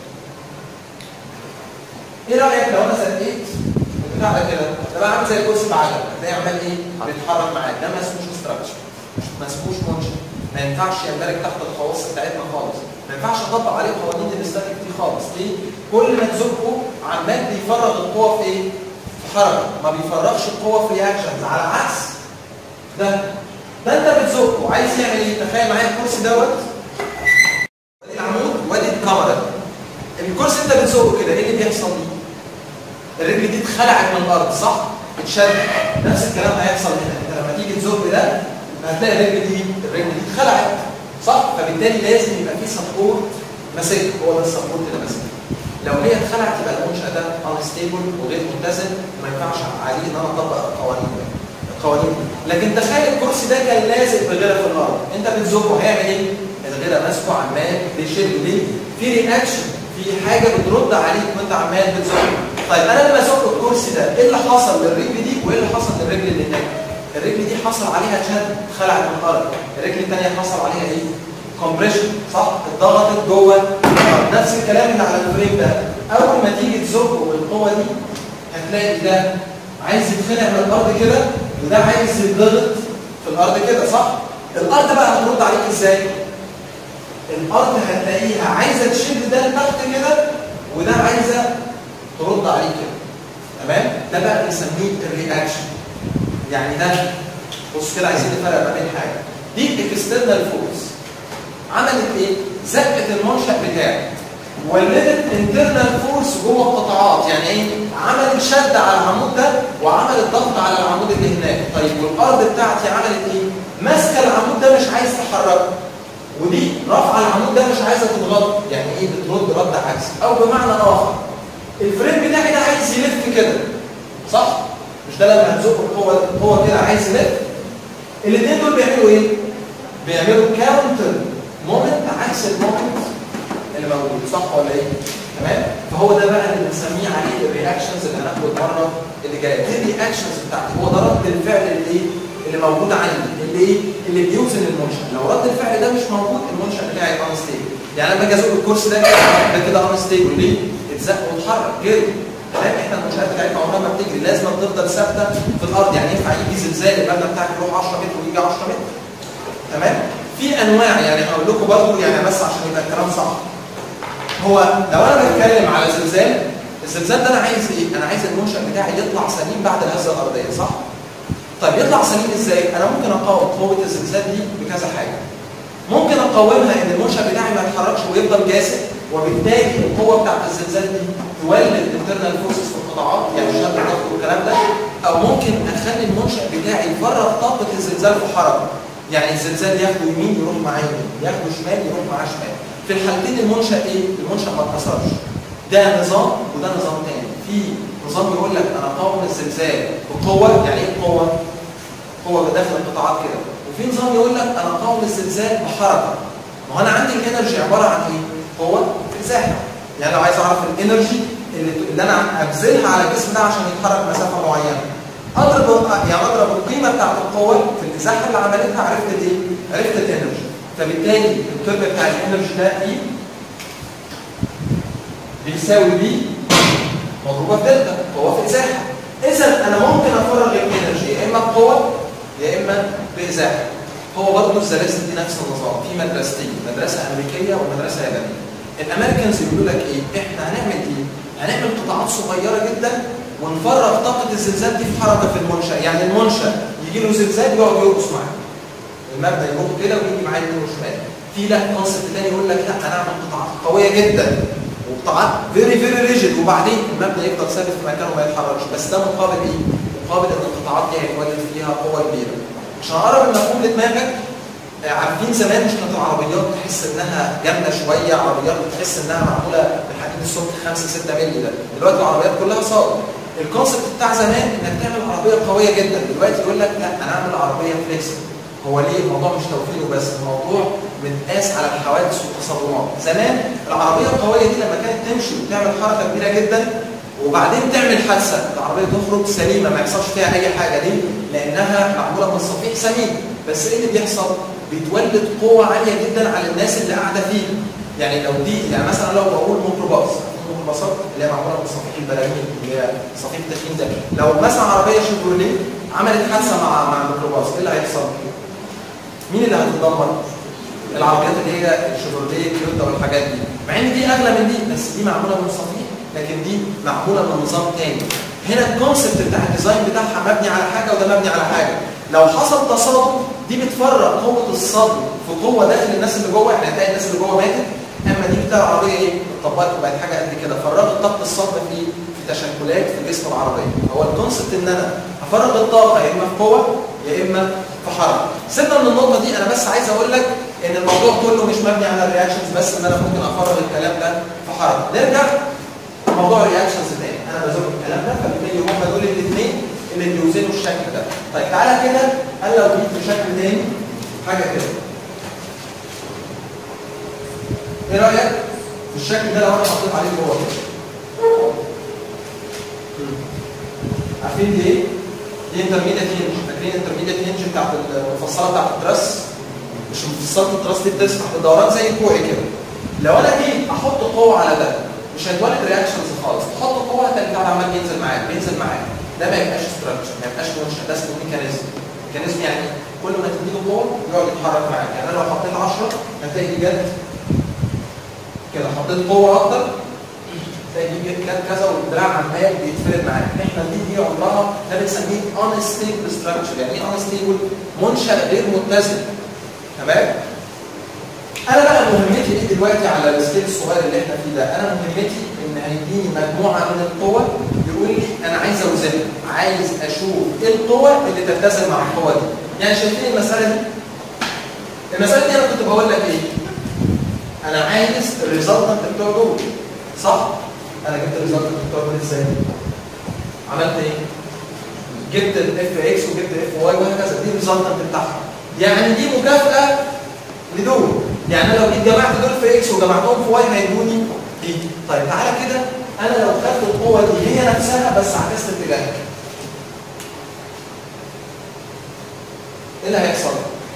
ايه رايك لو انا زقيت البتاع ده كده ده بقى عامل زي الكرسي بعجله هتلاقي عمال ايه بيتحرك معاك ده ما اسموش ستراكشر ما اسموش منشا ما ينفعش يندرج تحت الخواص بتاعتنا خالص ما ينفعش اطبق عليه قوانين الاستاتيك دي خالص ليه كل ما تزقه عمال بيفرغ القوه في ايه في حركه ما بيفرغش القوه في رياكشنز على عكس ده ده انت بتزقه عايز يعمل ايه تخيل معايا الكرسي دوت وادي العمود وادي الكاميرا الكرسي انت بتزقه كده ايه اللي بيحصل ليه الرجل دي اتخلعت من الارض صح؟ اتشد نفس الكلام هيحصل هنا انت لما تيجي تزق ده هتلاقي الرجل دي الرجل دي اتخلعت صح؟ فبالتالي لازم يبقى في سبورت ماسك هو ده السبورت اللي ماسك لو هي اتخلعت يبقى المنشأ ده انستيبل وغير متزن وما ينفعش عليه ان انا اطبق القوانين دي القوانين دي. لكن تخيل الكرسي ده كان لازق بغيره في الارض انت بتزقه هيعمل ايه الغيره ماسكه عمال بيشد ليه في رياكشن في حاجه بترد عليك وانت عمال بتزقه طيب انا لما ازق الكرسي ده ايه اللي حصل للرجل دي وايه اللي حصل للرجل اللي هناك الرجل دي حصل عليها شد اتخلعت من الارض الرجل الثانيه حصل عليها ايه كومبريشن صح اتضغطت جوه الأرض. نفس الكلام اللي على الفريم ده اول ما تيجي تزقه بالقوه دي هتلاقي ده عايز يتخلع من الارض كده وده عايز يتضغط في الارض كده صح الارض بقى هترد عليك ازاي الارض هتلاقيها عايزه تشد ده لتحت كده وده عايزه ترد عليك كده تمام ده بقى بنسميه الرياكشن يعني ده بص كده عايزين نفرق ما بين حاجه دي اكسترنال فورس عملت ايه زقت المنشا بتاعي ولدت انترنال فورس جوه القطاعات يعني ايه عملت شد على العمود ده وعملت ضغط على العمود اللي هناك طيب والارض بتاعتي عملت ايه ماسكه العمود ده مش عايز تحركه ودي رافعه العمود ده مش عايزه تتغطى يعني ايه بترد رد عكسي او بمعنى اخر الفريم بتاعي ده عايز يلف كده صح مش ده لما هتزق القوه القوه كده عايز يلف الاثنين دول بيعملوا ايه بيعملوا كاونتر مومنت عكس المومنت اللي موجود صح ولا ايه تمام فهو ده بقى اللي بنسميه عليه الرياكشنز اللي هناخده المره اللي جايه دي الرياكشنز بتاعتي هو ده رد الفعل اللي ايه اللي موجود عندي اللي ايه اللي بيوزن المنشا لو رد الفعل ده مش موجود المنشا بتاعي انستيبل يعني لما اجي ازق الكرسي ده كده ده كده انستيبل ليه اتزق واتحرك جري تمام احنا المنشات بتاعتنا عمرها ما بتجري لازم تفضل ثابته في الارض يعني ينفع يجي زلزال المبنى بتاعك يروح 10 متر ويجي 10 متر تمام في انواع يعني هقول لكم برضه يعني بس عشان يبقى الكلام صح هو لو انا بتكلم على زلزال الزلزال ده انا عايز ايه انا عايز المنشا بتاعي يطلع سليم بعد الهزه الارضيه صح طيب يطلع سليم ازاي انا ممكن اقاوم قوه الزلزال دي بكذا حاجه ممكن اقاومها ان المنشا بتاعي ما يتحركش ويفضل جاسد وبالتالي القوه بتاعت الزلزال دي تولد انترنال فورسز في القطاعات يعني شد الضغط والكلام ده او ممكن اخلي المنشا بتاعي يفرغ طاقه الزلزال في حركه يعني الزلزال ياخده يمين يروح معاه يمين ياخده شمال يروح معاه شمال في الحالتين المنشا ايه المنشا ما اتكسرش ده نظام وده نظام تاني في نظام يقول لك انا اقاوم الزلزال بقوه يعني ايه قوه قوه داخل القطاعات كده وفي نظام يقول لك انا اقاوم الزلزال بحركه ما هو انا عندي الانرجي عباره عن ايه قوه في ازاحه يعني لو عايز اعرف الانرجي اللي, اللي انا ابذلها على الجسم ده عشان يتحرك مسافه معينه اضرب يعني اضرب القيمه بتاعت القوه في الازاحه اللي عملتها عرفت الايه عرفت الانرجي فبالتالي الترم بتاع الانرجي ده ايه بيساوي بي مضروبه في دلتا قوه في ازاحه اذا انا ممكن افرغ الانرجي يا اما بقوه يا اما بازاحه هو برضه الزلازل دي نفس النظام في مدرستين مدرسه امريكيه ومدرسه يابانيه الامريكانز يقولوا لك ايه احنا هنعمل ايه هنعمل قطاعات صغيره جدا ونفرغ طاقه الزلزال دي في حركه في المنشا يعني المنشا يجي له زلزال يقعد يرقص معاه المبنى يروح كده ويجي معاه يمين وشمال في لا كونسبت تاني يقول لك لا انا اعمل قطاعات قويه جدا وقطاعات فيري فيري ريجيد وبعدين المبنى يفضل ثابت في مكانه وما يتحركش بس ده مقابل ايه؟ مقابل ان القطاعات دي هيتولد فيها قوه كبيره عشان اقرب المفهوم لدماغك عارفين زمان مش كانت العربيات تحس انها جامده شويه عربيات بتحس انها معموله بالحديد السمك 5 6 مللي ده دلوقتي العربيات كلها صاج الكونسبت بتاع زمان انك تعمل عربيه قويه جدا دلوقتي يقول لك لا انا اعمل عربيه فليكسبل هو ليه الموضوع مش توفير وبس الموضوع متقاس على الحوادث والتصادمات زمان العربيه القويه دي لما كانت تمشي وتعمل حركه كبيره جدا وبعدين تعمل حادثه العربيه تخرج سليمه ما يحصلش فيها اي حاجه ليه لانها معموله من صفيح سمين بس ايه اللي بيحصل بتولد قوه عاليه جدا على الناس اللي قاعده فيها يعني لو دي يعني مثلا لو بقول ميكروباص الميكروباصات اللي هي معموله من صفيح البراجين اللي هي صفيح التخين ده لو مثلا عربيه شيفروليه عملت حادثه مع مع الميكروباص ايه اللي هيحصل؟ مين اللي هتتدمر؟ العربيات اللي هي الشيفروليه تويوتا والحاجات دي مع ان دي اغلى من دي بس دي معموله من صفيح لكن دي معموله من نظام تاني هنا الكونسبت بتاع الديزاين بتاعها مبني على حاجه وده مبني على حاجه لو حصل تصادم دي بتفرق قوه الصدم في قوه داخل الناس اللي جوه يعني هتلاقي الناس اللي جوه ماتت اما دي بتاع العربيه ايه اتطبقت وبقت حاجه قد كده فرغت طاقه الصدمه في في تشكلات في جسم العربيه هو الكونسبت ان انا افرغ الطاقه يا اما في قوه يا اما في حركه سيبنا من النقطه دي انا بس عايز اقول لك ان الموضوع كله مش مبني على الرياكشنز بس ان انا ممكن افرغ الكلام ده في حركه نرجع موضوع الرياكشنز تاني انا بزود الكلام ده فبالتالي هم دول الاثنين اللي بيوزنوا الشكل ده طيب تعالى كده انا لو جيت بشكل تاني حاجه كده ايه رايك في الشكل ده لو انا حطيت عليه جوه كده عارفين دي ايه؟ دي انترميديت هنج فاكرين انترميديت هنج بتاعت المفصله بتاعت التراس مش مفصله التراس دي بتسمح بالدوران زي الكوعي كده لو انا جيت احط قوه على ده مش هيتولد رياكشنز خالص تحط قوه هتلاقي البتاع ده عمال بينزل معاك بينزل معاك ده ما يبقاش ستراكشر ما يبقاش منشأ ده اسمه ميكانيزم ميكانيزم يعني كل ما تديله قوه يقعد يتحرك معاك يعني انا لو حطيت 10 هتلاقي دي جت كده حطيت قوه اكتر تلاقي دي جت كده كذا والدراع عمال بيتفرد معاك احنا دي دي عمرها ده بنسميه unstable structure يعني ايه unstable منشأ غير متزن تمام انا بقى مهمتي ايه دلوقتي على السكيل الصغير اللي احنا فيه ده انا مهمتي ان هيديني مجموعه من القوى يقول لي انا عايز اوزنها عايز اشوف ايه القوى اللي تتزن مع القوى دي يعني شايفين المساله دي المساله دي انا كنت بقول لك ايه انا عايز الريزلتنت بتوع دول صح انا جبت الريزلتنت بتوع دول ازاي عملت ايه جبت الاف اكس وجبت اف واي وهكذا دي الريزلتنت بتاعها يعني دي مكافاه لدول يعني انا لو جيت جمعت دول في اكس وجمعتهم في واي هيدوني دي طيب تعالى كده انا لو خدت القوه دي هي نفسها بس عكست اتجاهها ايه اللي هيحصل؟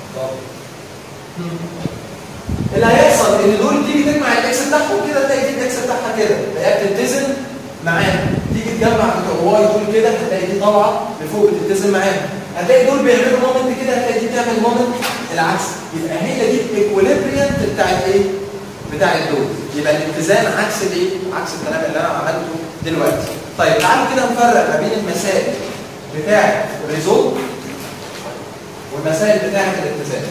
اللي هيحصل ان دول تيجي تجمع الاكس بتاعهم كده تلاقي دي الاكس بتاعها كده تلاقيها بتتزن معاها تيجي تجمع بتوع واي دول كده هتلاقي دي طالعه لفوق بتتزن معاها هتلاقي دول بيعملوا مومنت كده هتلاقي دي بتعمل مومنت العكس يبقى هي دي الايكوليبريم بتاعت ايه؟ بتاعت دول يبقى الاتزان عكس الايه؟ عكس الكلام اللي انا عملته دلوقتي طيب تعالوا كده نفرق ما بين المسائل بتاعت الريزولت والمسائل بتاعت الاتزان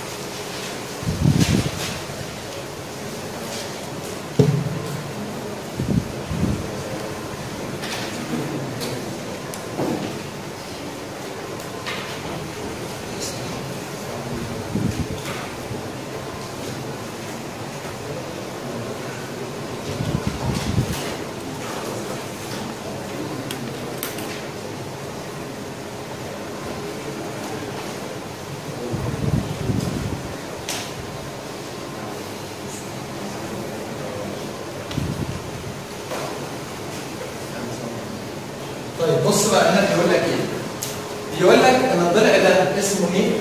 طيب بص بقى هنا بيقول لك ايه؟ بيقول لك ان الضلع ده اسمه ايه؟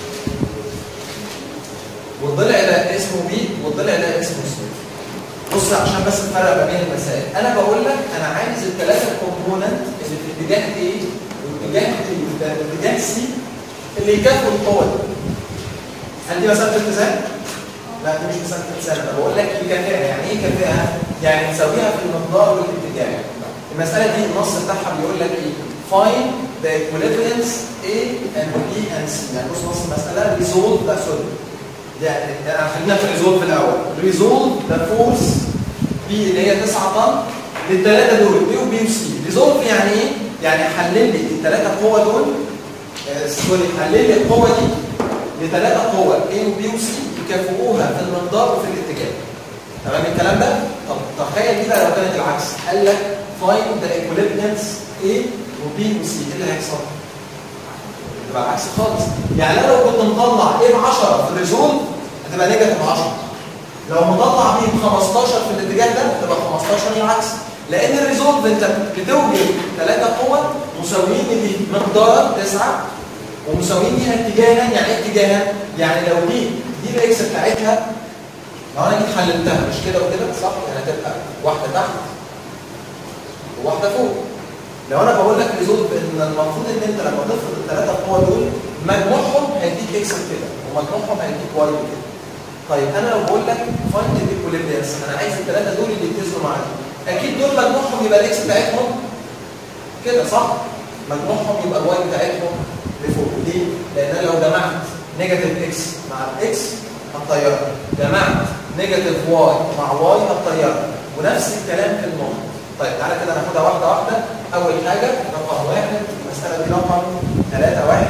والضلع ده اسمه بي والضلع ده اسمه سي. بص عشان بس نفرق ما بين المسائل، انا بقول لك انا عايز الثلاثه كومبوننت اللي في اتجاه A واتجاه B واتجاه C اللي يكافئوا القوه دي. هل دي مساله اتزان؟ لا دي مش مساله اتزان، انا بقول لك يكافئها، يعني ايه يكافئها؟ يعني تساويها في المقدار والاتجاه. المسألة دي النص بتاعها بيقول لك ايه؟ find the equilibriums A and B and C يعني بص نص المسألة resolve ده سوري يعني خلينا في resolve في الأول resolve the force B اللي هي 9 طن للثلاثة دول A و B و C resolve يعني ايه؟ يعني حلل لي الثلاثة قوة دول آه سوري حلل لي القوة دي لثلاثة قوة A و B و C يكافئوها في المقدار وفي الاتجاه تمام الكلام ده؟ طب تخيل دي بقى لو كانت العكس قال لك find the equilibriums A و B و C ايه اللي هيحصل؟ تبقى العكس خالص يعني انا لو كنت مطلع A ب 10 في الريزولت هتبقى نيجاتيف 10 لو مطلع B ب 15 في الاتجاه ده هتبقى 15 العكس لان الريزولت انت بتوجد ثلاثه قوى مساويين دي مقدارا 9 ومساويين ليها اتجاها يعني ايه اتجاها؟ يعني لو دي دي الاكس بتاعتها لو انا جيت حللتها مش كده وكده صح؟ يعني هتبقى واحده تحت وواحده فوق لو انا بقول لك ريزولت ان المفروض ان انت لما تفرض الثلاثه قوى دول مجموعهم هيديك اكس كده ومجموعهم هيديك واي كده طيب انا لو بقول لك فايند الايكوليبريمس انا عايز الثلاثه دول اللي يتزنوا معايا اكيد دول مجموعهم يبقى الاكس بتاعتهم كده صح مجموعهم يبقى الواي بتاعتهم لفوق ليه لان انا لو جمعت نيجاتيف اكس مع الاكس هتطيرها جمعت نيجاتيف واي مع واي هتطيرها ونفس الكلام في المومنت طيب تعالى كده ناخدها واحده واحده اول حاجه رقم واحد المساله دي رقم 3 1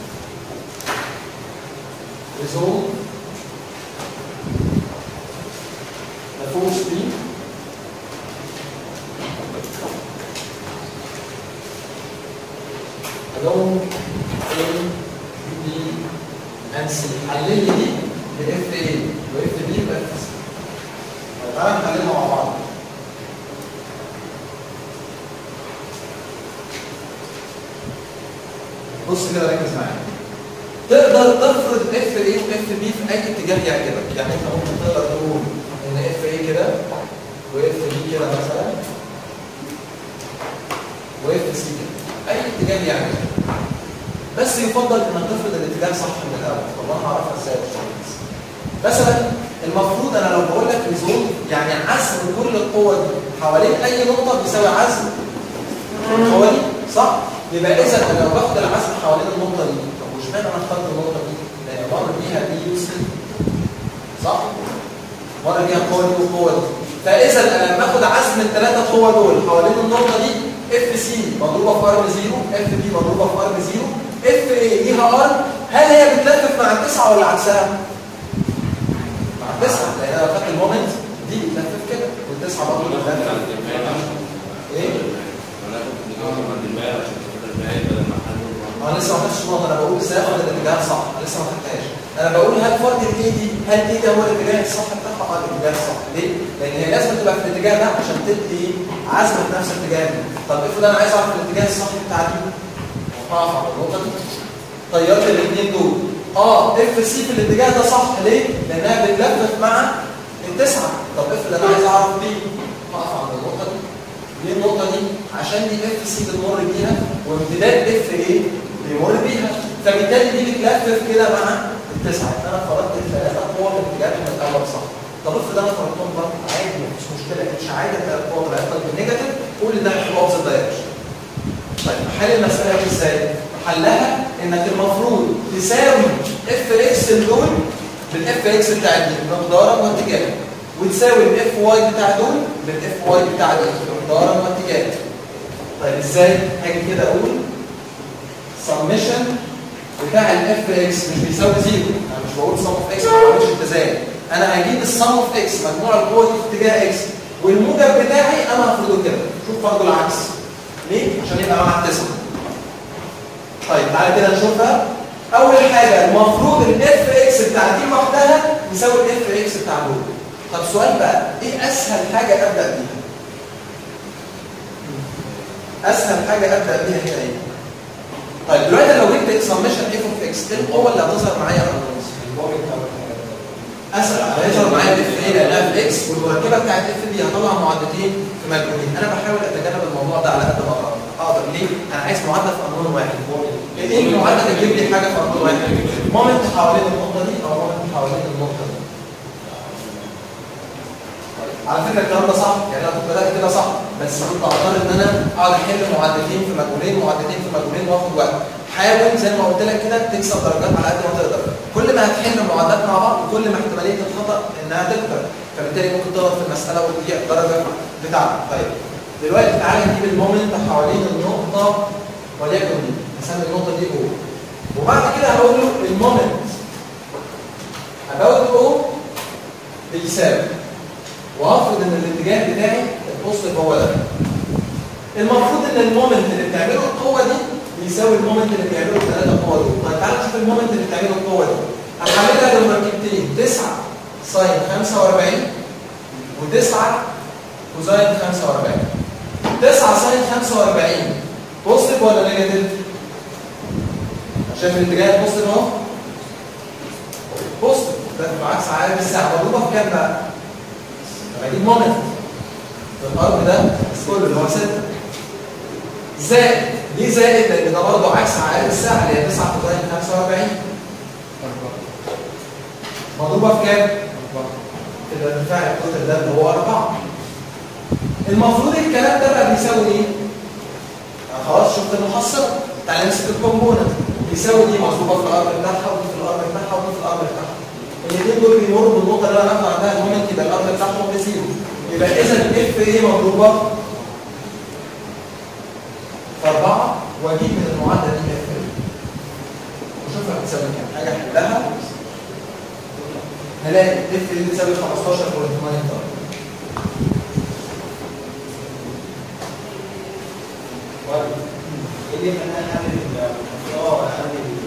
ريزولف the force B B and C حلل لي دي ب F A و F B و F C طيب تعالى نحللها مع بعض بص كده ركز معايا تقدر تفرض اف اي واف بي في اي اتجاه يعجبك يعني انت ممكن تقدر تقول ان اف اي كده واف بي كده مثلا واف سي كده اي اتجاه يعجبك بس يفضل انك تفرض الاتجاه صح من الاول طب انا هعرفها ازاي يا باشمهندس مثلا المفروض انا لو بقول لك ريزولف يعني عزم كل القوه دي حوالين اي نقطه بيساوي عزم القوه دي صح يبقى اذا انا لو باخد العزم حوالين النقطه دي طب واشمعنى انا اخترت النقطه دي لان مر بيها بي يو سي صح مر بيها القوه دي والقوه دي فاذا انا لما اخد عزم الثلاثه قوى دول حوالين النقطه دي اف سي مضروبه في ار 0 اف بي مضروبه في ار 0 اف اي ليها ار هل هي بتلفف مع التسعه ولا عكسها؟ مع التسعه لان انا لو خدت المومنت دي بتلفف كده والتسعه برضه بتلفف ايه؟ انا لسه ما خدتش نقطه انا بقول ازاي اخد الاتجاه صح انا لسه ما خدتهاش انا بقول هل فرض الاي دي هل ايه ده هو الاتجاه الصح بتاعها اه الاتجاه الصح ليه؟ لان هي لازم تبقى في الاتجاه ده عشان تدي عزم في نفس الاتجاه ده طب افرض انا عايز اعرف الاتجاه الصح بتاع دي اقف على النقطه دي طيرت الاثنين دول اه اف سي في الاتجاه ده صح ليه؟ لانها بتلفف مع التسعه طب افرض انا عايز اعرف دي اقف عند النقطه دي ليه النقطه دي؟ عشان دي اف سي بتمر بيها وامتداد اف ايه بيمر بيها فبالتالي دي بتلفف كده مع التسعه انا فرضت الثلاثه قوى من اتجاههم الاول صح طب افرض انا فرضتهم برضه عادي مفيش مشكله مش عادي الثلاث قوى طلعت بالنيجاتيف قول ان ده في اوبزيت دايركشن طيب حل المساله دي ازاي؟ حلها انك المفروض تساوي اف اكس دول بالاف اكس بتاع دي مقدارا واتجاها وتساوي الاف واي بتاع دول بالاف واي بتاع دي مقدارا واتجاها طيب ازاي؟ هاجي كده اقول سمشن بتاع الاف اكس مش بيساوي زيرو انا مش بقول سم اوف اكس ما بعملش اتزان انا هجيب السم اوف اكس مجموع القوه دي في اتجاه اكس والموجب بتاعي انا هفرضه كده شوف برضه العكس ليه؟ عشان يبقى مع التسعه طيب تعالى كده نشوفها اول حاجه المفروض الاف اكس بتاع دي لوحدها يساوي الاف اكس بتاع دول طب سؤال بقى ايه اسهل حاجه ابدا بيها اسهل حاجه ابدا بيها هي ايه طيب دلوقتي لو جبت سمشن اف اوف اكس ايه القوه اللي هتظهر معايا على النص اسهل هيظهر معايا الاف ايه لانها في اكس والمركبه بتاعت اف دي هطلع معادلتين في مجهولين انا بحاول اتجنب الموضوع ده على قد ما اقدر اقدر ليه انا عايز معادله في قانون واحد ايه المعادله اللي تجيب لي حاجه في قانون واحد مومنت حوالين النقطه دي او مومنت حوالين النقطه دي على فكره الكلام ده صح يعني انا كنت بدات كده صح بس كنت اضطر ان انا اقعد احل معادلتين في مجهولين معادلتين في مجهولين واخد وقت حاول زي ما قلت لك كده تكسب درجات على قد ما تقدر كل ما هتحل معادلات مع بعض كل ما احتماليه الخطا انها تكبر فبالتالي ممكن تغلط في المساله وتضيع الدرجه بتاعتك طيب دلوقتي تعالى نجيب المومنت حوالين النقطه وليكن دي هسمي النقطه دي او وبعد كده هقول له المومنت about او بيساوي وهفرض ان الاتجاه بتاعي البوزيتيف هو ده المفروض ان المومنت اللي بتعمله القوه دي بيساوي المومنت اللي بيعمله الثلاثه قوه دول طيب تعالى نشوف المومنت اللي بتعمله القوه دي هحملها لمركبتين 9 ساين 45 و9 كوزاين 45 9 ساين 45 بوزيتيف ولا نيجاتيف؟ شايف الاتجاه بوزيتيف اهو بوزيتيف ده بعكس عقارب الساعه مضروبه في كام بقى؟ هجيب مومنت الارض ده كله اللي هو 6 زائد ليه زائد؟ لان ده برضه عكس عقارب الساعه اللي هي 9 كوزاين 45 مضروبه في كام؟ في الارتفاع التوتال ده اللي هو 4 المفروض الكلام ده بقى بيساوي ايه؟ خلاص شفت المحصله تعالى نمسك الكومبوننت بيساوي دي مضروبه في الارض بتاعها ودي في الارض بتاعها ودي في الارض بتاعها الاثنين دول بيمروا بالنقطه اللي انا هاخد عندها المومنت يبقى الارض بتاعهم بزيرو يبقى اذا اف ايه مضروبه في 4 واجيب من المعادله دي اف ايه وشوفها بتساوي كام حاجه احلها هلاقي اف ايه بتساوي 15.8 درجه ايه اللي خلانا نعمل المحتوى ونعمل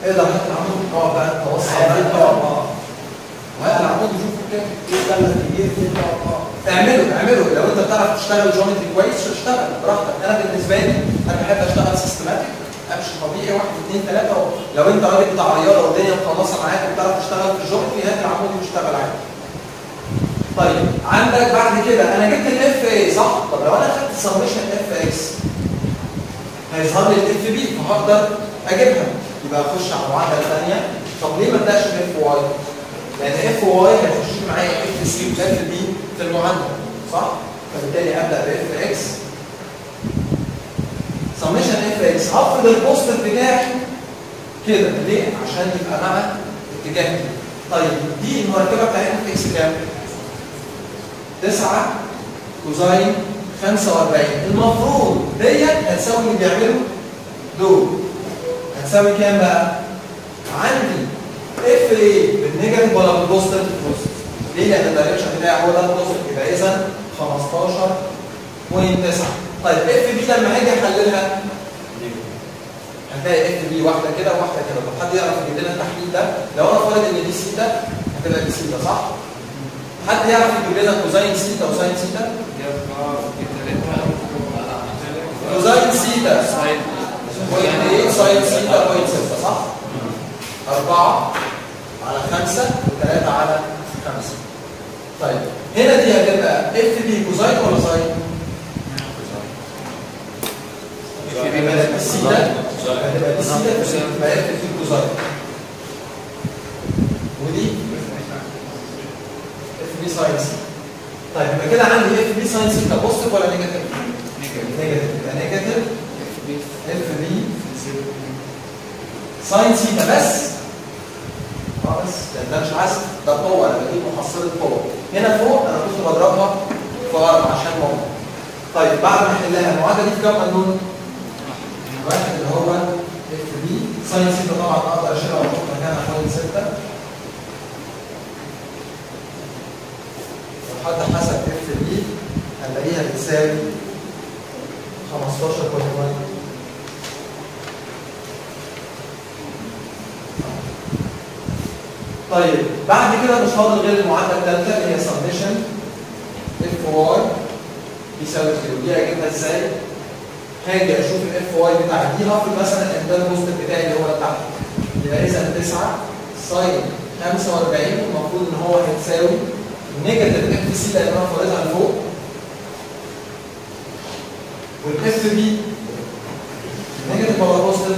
اقدر هات العمود اقعد بقى توصل بقى اقعد وهات العمود وشوف كده في مثلث كبير في اه اعمله اعمله لو انت بتعرف تشتغل جيومتري كويس اشتغل براحتك انا بالنسبه لي انا بحب اشتغل سيستماتيك امشي طبيعي واحد اثنين ثلاثه لو انت راجل بتاع رياضه والدنيا مخلصه معاك وبتعرف تشتغل في الجيومتري هات العمود واشتغل عادي. طيب عندك بعد كده انا جبت الاف اي صح؟ طب لو انا خدت سميشن اف اكس هيظهر لي الاف بي فهقدر اجيبها يبقى اخش على معادله ثانيه طب ليه ما ابداش باف واي؟ لان اف واي هيخش لي معايا اف سي واف بي في المعادله صح؟ فبالتالي ابدا باف اكس سميشن اف اكس هفرض البوستر بتاعي كده ليه؟ عشان يبقى مع اتجاه كده. طيب دي المركبه بتاعتنا في اكس كام؟ 9 كوزاين 45 المفروض ديت هتساوي اللي بيعمله دول هتساوي كام بقى؟ عندي اف ايه بالنيجاتيف ولا بالبوزيتيف؟ بالبوزيتيف ليه؟ لان الدايركشن بتاعي هو ده البوزيتيف يبقى اذا 15.9 طيب اف بي لما هاجي احللها هتلاقي اف بي واحده كده وواحده كده طب حد يعرف يجيب لنا التحليل ده؟ لو انا فارض ان دي سيتا هتبقى دي سيتا صح؟ حد يعرف يجيب لنا كوزاين سيتا وساين سيتا؟ كوزاين سيتا بوينت 8 ساين سيتا بوينت 6 صح؟ 4 على 5 و3 على 5 طيب هنا دي هتبقى اف بي كوزاين ولا ساين؟ هتبقى دي سيتا هتبقى دي سيتا تبقى اف بي كوزاين ودي اف بي ساين سيتا طيب يبقى كده عندي اف بي ساين سيتا بوزيتيف ولا نيجاتيف؟ نيجاتيف يبقى نيجاتيف اف بي ساين سيتا بس اه بس لان ده مش عزم ده قوه انا بجيب محصله قوه هنا فوق انا كنت بضربها في اربعه عشان موقع طيب بعد ما احلها المعادله دي في كام قانون؟ واحد اللي هو اف بي ساين سيتا طبعا اقدر اشيلها واحط مكانها حوالي 6 لو حد حسب اف بي هنلاقيها بتساوي 15.1 طيب بعد كده مش فاضل غير المعادله الثالثه اللي هي سميشن اف واي بيساوي زيرو دي اجيبها ازاي؟ هاجي اشوف الاف واي بتاع دي هفرض مثلا ان ده البوزيتيف بتاعي اللي هو بتاعها يبقى اذا 9 ساين 45 المفروض ان هو هيتساوي نيجاتيف اف سي لان انا فارضها لفوق والاف بي نيجاتيف ولا بوزيتيف؟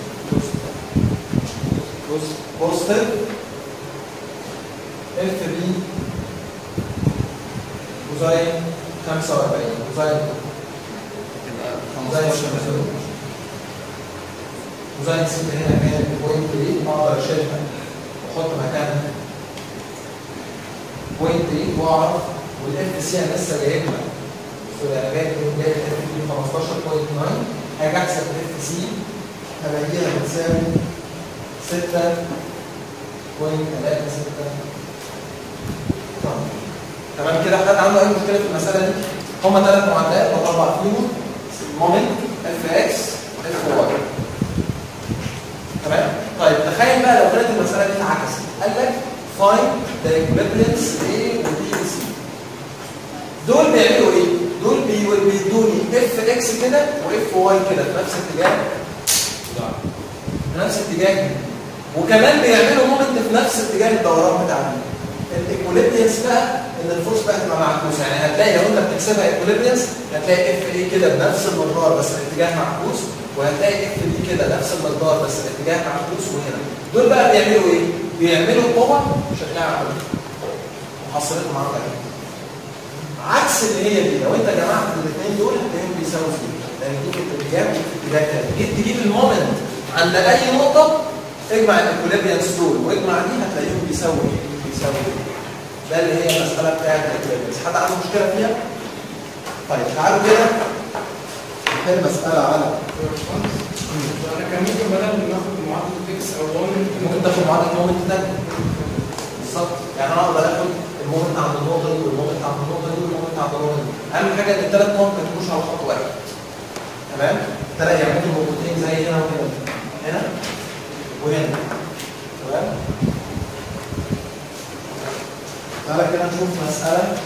بوزيتيف اف بي كوزاين 45 كوزاين كوزاين كوزاين 6 هنا كانت بوينت 8 اقدر اشيلها واحط مكانها بوينت 8 واعرف والاف سي انا لسه جايبها انا جايب جايب اف بي 15.9 هاجي احسب الاف سي هلاقيها بتساوي 6 بوينت 3 6 تمام كده حد عنده اي مشكله في المساله دي هما ثلاث معادلات بطلع فيهم مومنت اف اكس اف واي تمام طيب تخيل بقى لو كانت المساله دي اتعكست قال لك فايند ذا ايكويفالنس A وبي وسي دول بيعملوا ايه؟ دول بي- بيدوني اف اكس كده واف واي كده في نفس اتجاه في نفس اتجاه وكمان بيعملوا مومنت في نفس اتجاه الدوران بتاع دي الايكوليبرينس بقى ان الفورس بقى تبقى معكوسه يعني هتلاقي لو انت بتحسبها ايكوليبرينس هتلاقي اف ايه كده بنفس المقدار بس الاتجاه معكوس وهتلاقي اف دي كده نفس المقدار بس الاتجاه معكوس وهنا دول بقى بيعملوا ايه؟ بيعملوا قوه شكلها عامل محصلتهم عامله كده عكس اللي هي دي لو انت جمعت الاثنين دول هتلاقيهم بيساووا صفر لان دي في اتجاه ودي في اتجاه تاني جيت تجيب المومنت عند اي نقطه اجمع الايكوليبرينس دول واجمع دي هتلاقيهم بيساووا ايه؟ بيساووا ايه؟ ده اللي هي المساله بتاعت الايكوليبرينس حد عنده مشكله فيها؟ طيب تعالوا كده نحل مساله على انا كان ممكن بدل ما ناخد معادله اكس او 1 ممكن تاخد معادله مومنت تاني بالظبط يعني انا اقدر اخد المومنت عند النقطه دي والمومنت عند النقطه دي والمومنت عند النقطه دي اهم حاجه ان الثلاث نقط ما يكونوش على خط واحد تمام ثلاث يعني ممكن نقطتين زي هنا وهنا هنا وهنا تمام تعالى كده نشوف مسألة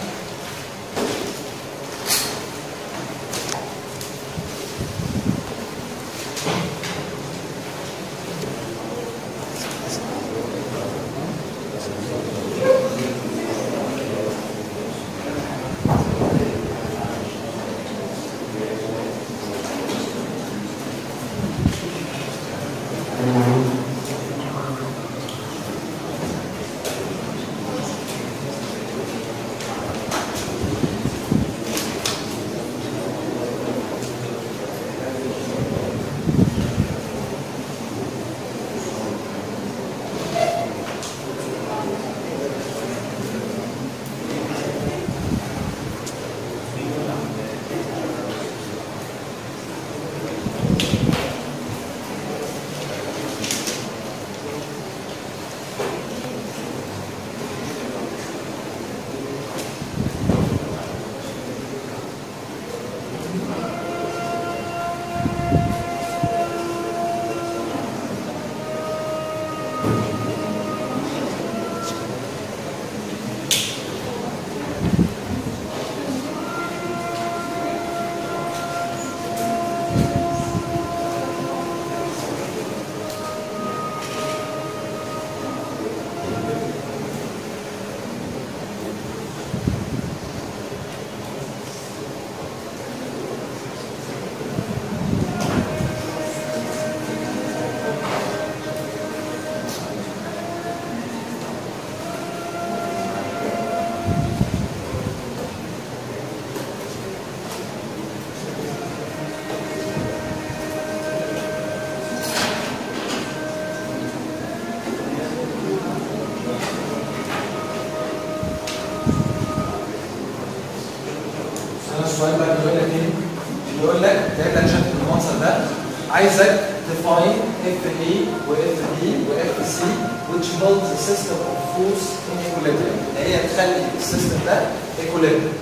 انا السؤال بقى بيقول لك ايه؟ بيقول لك ده شكل المنظر ده عايزك define اف اي واف دي واف سي which holds the system of force in equilibrium اللي هي تخلي السيستم ده equilibrium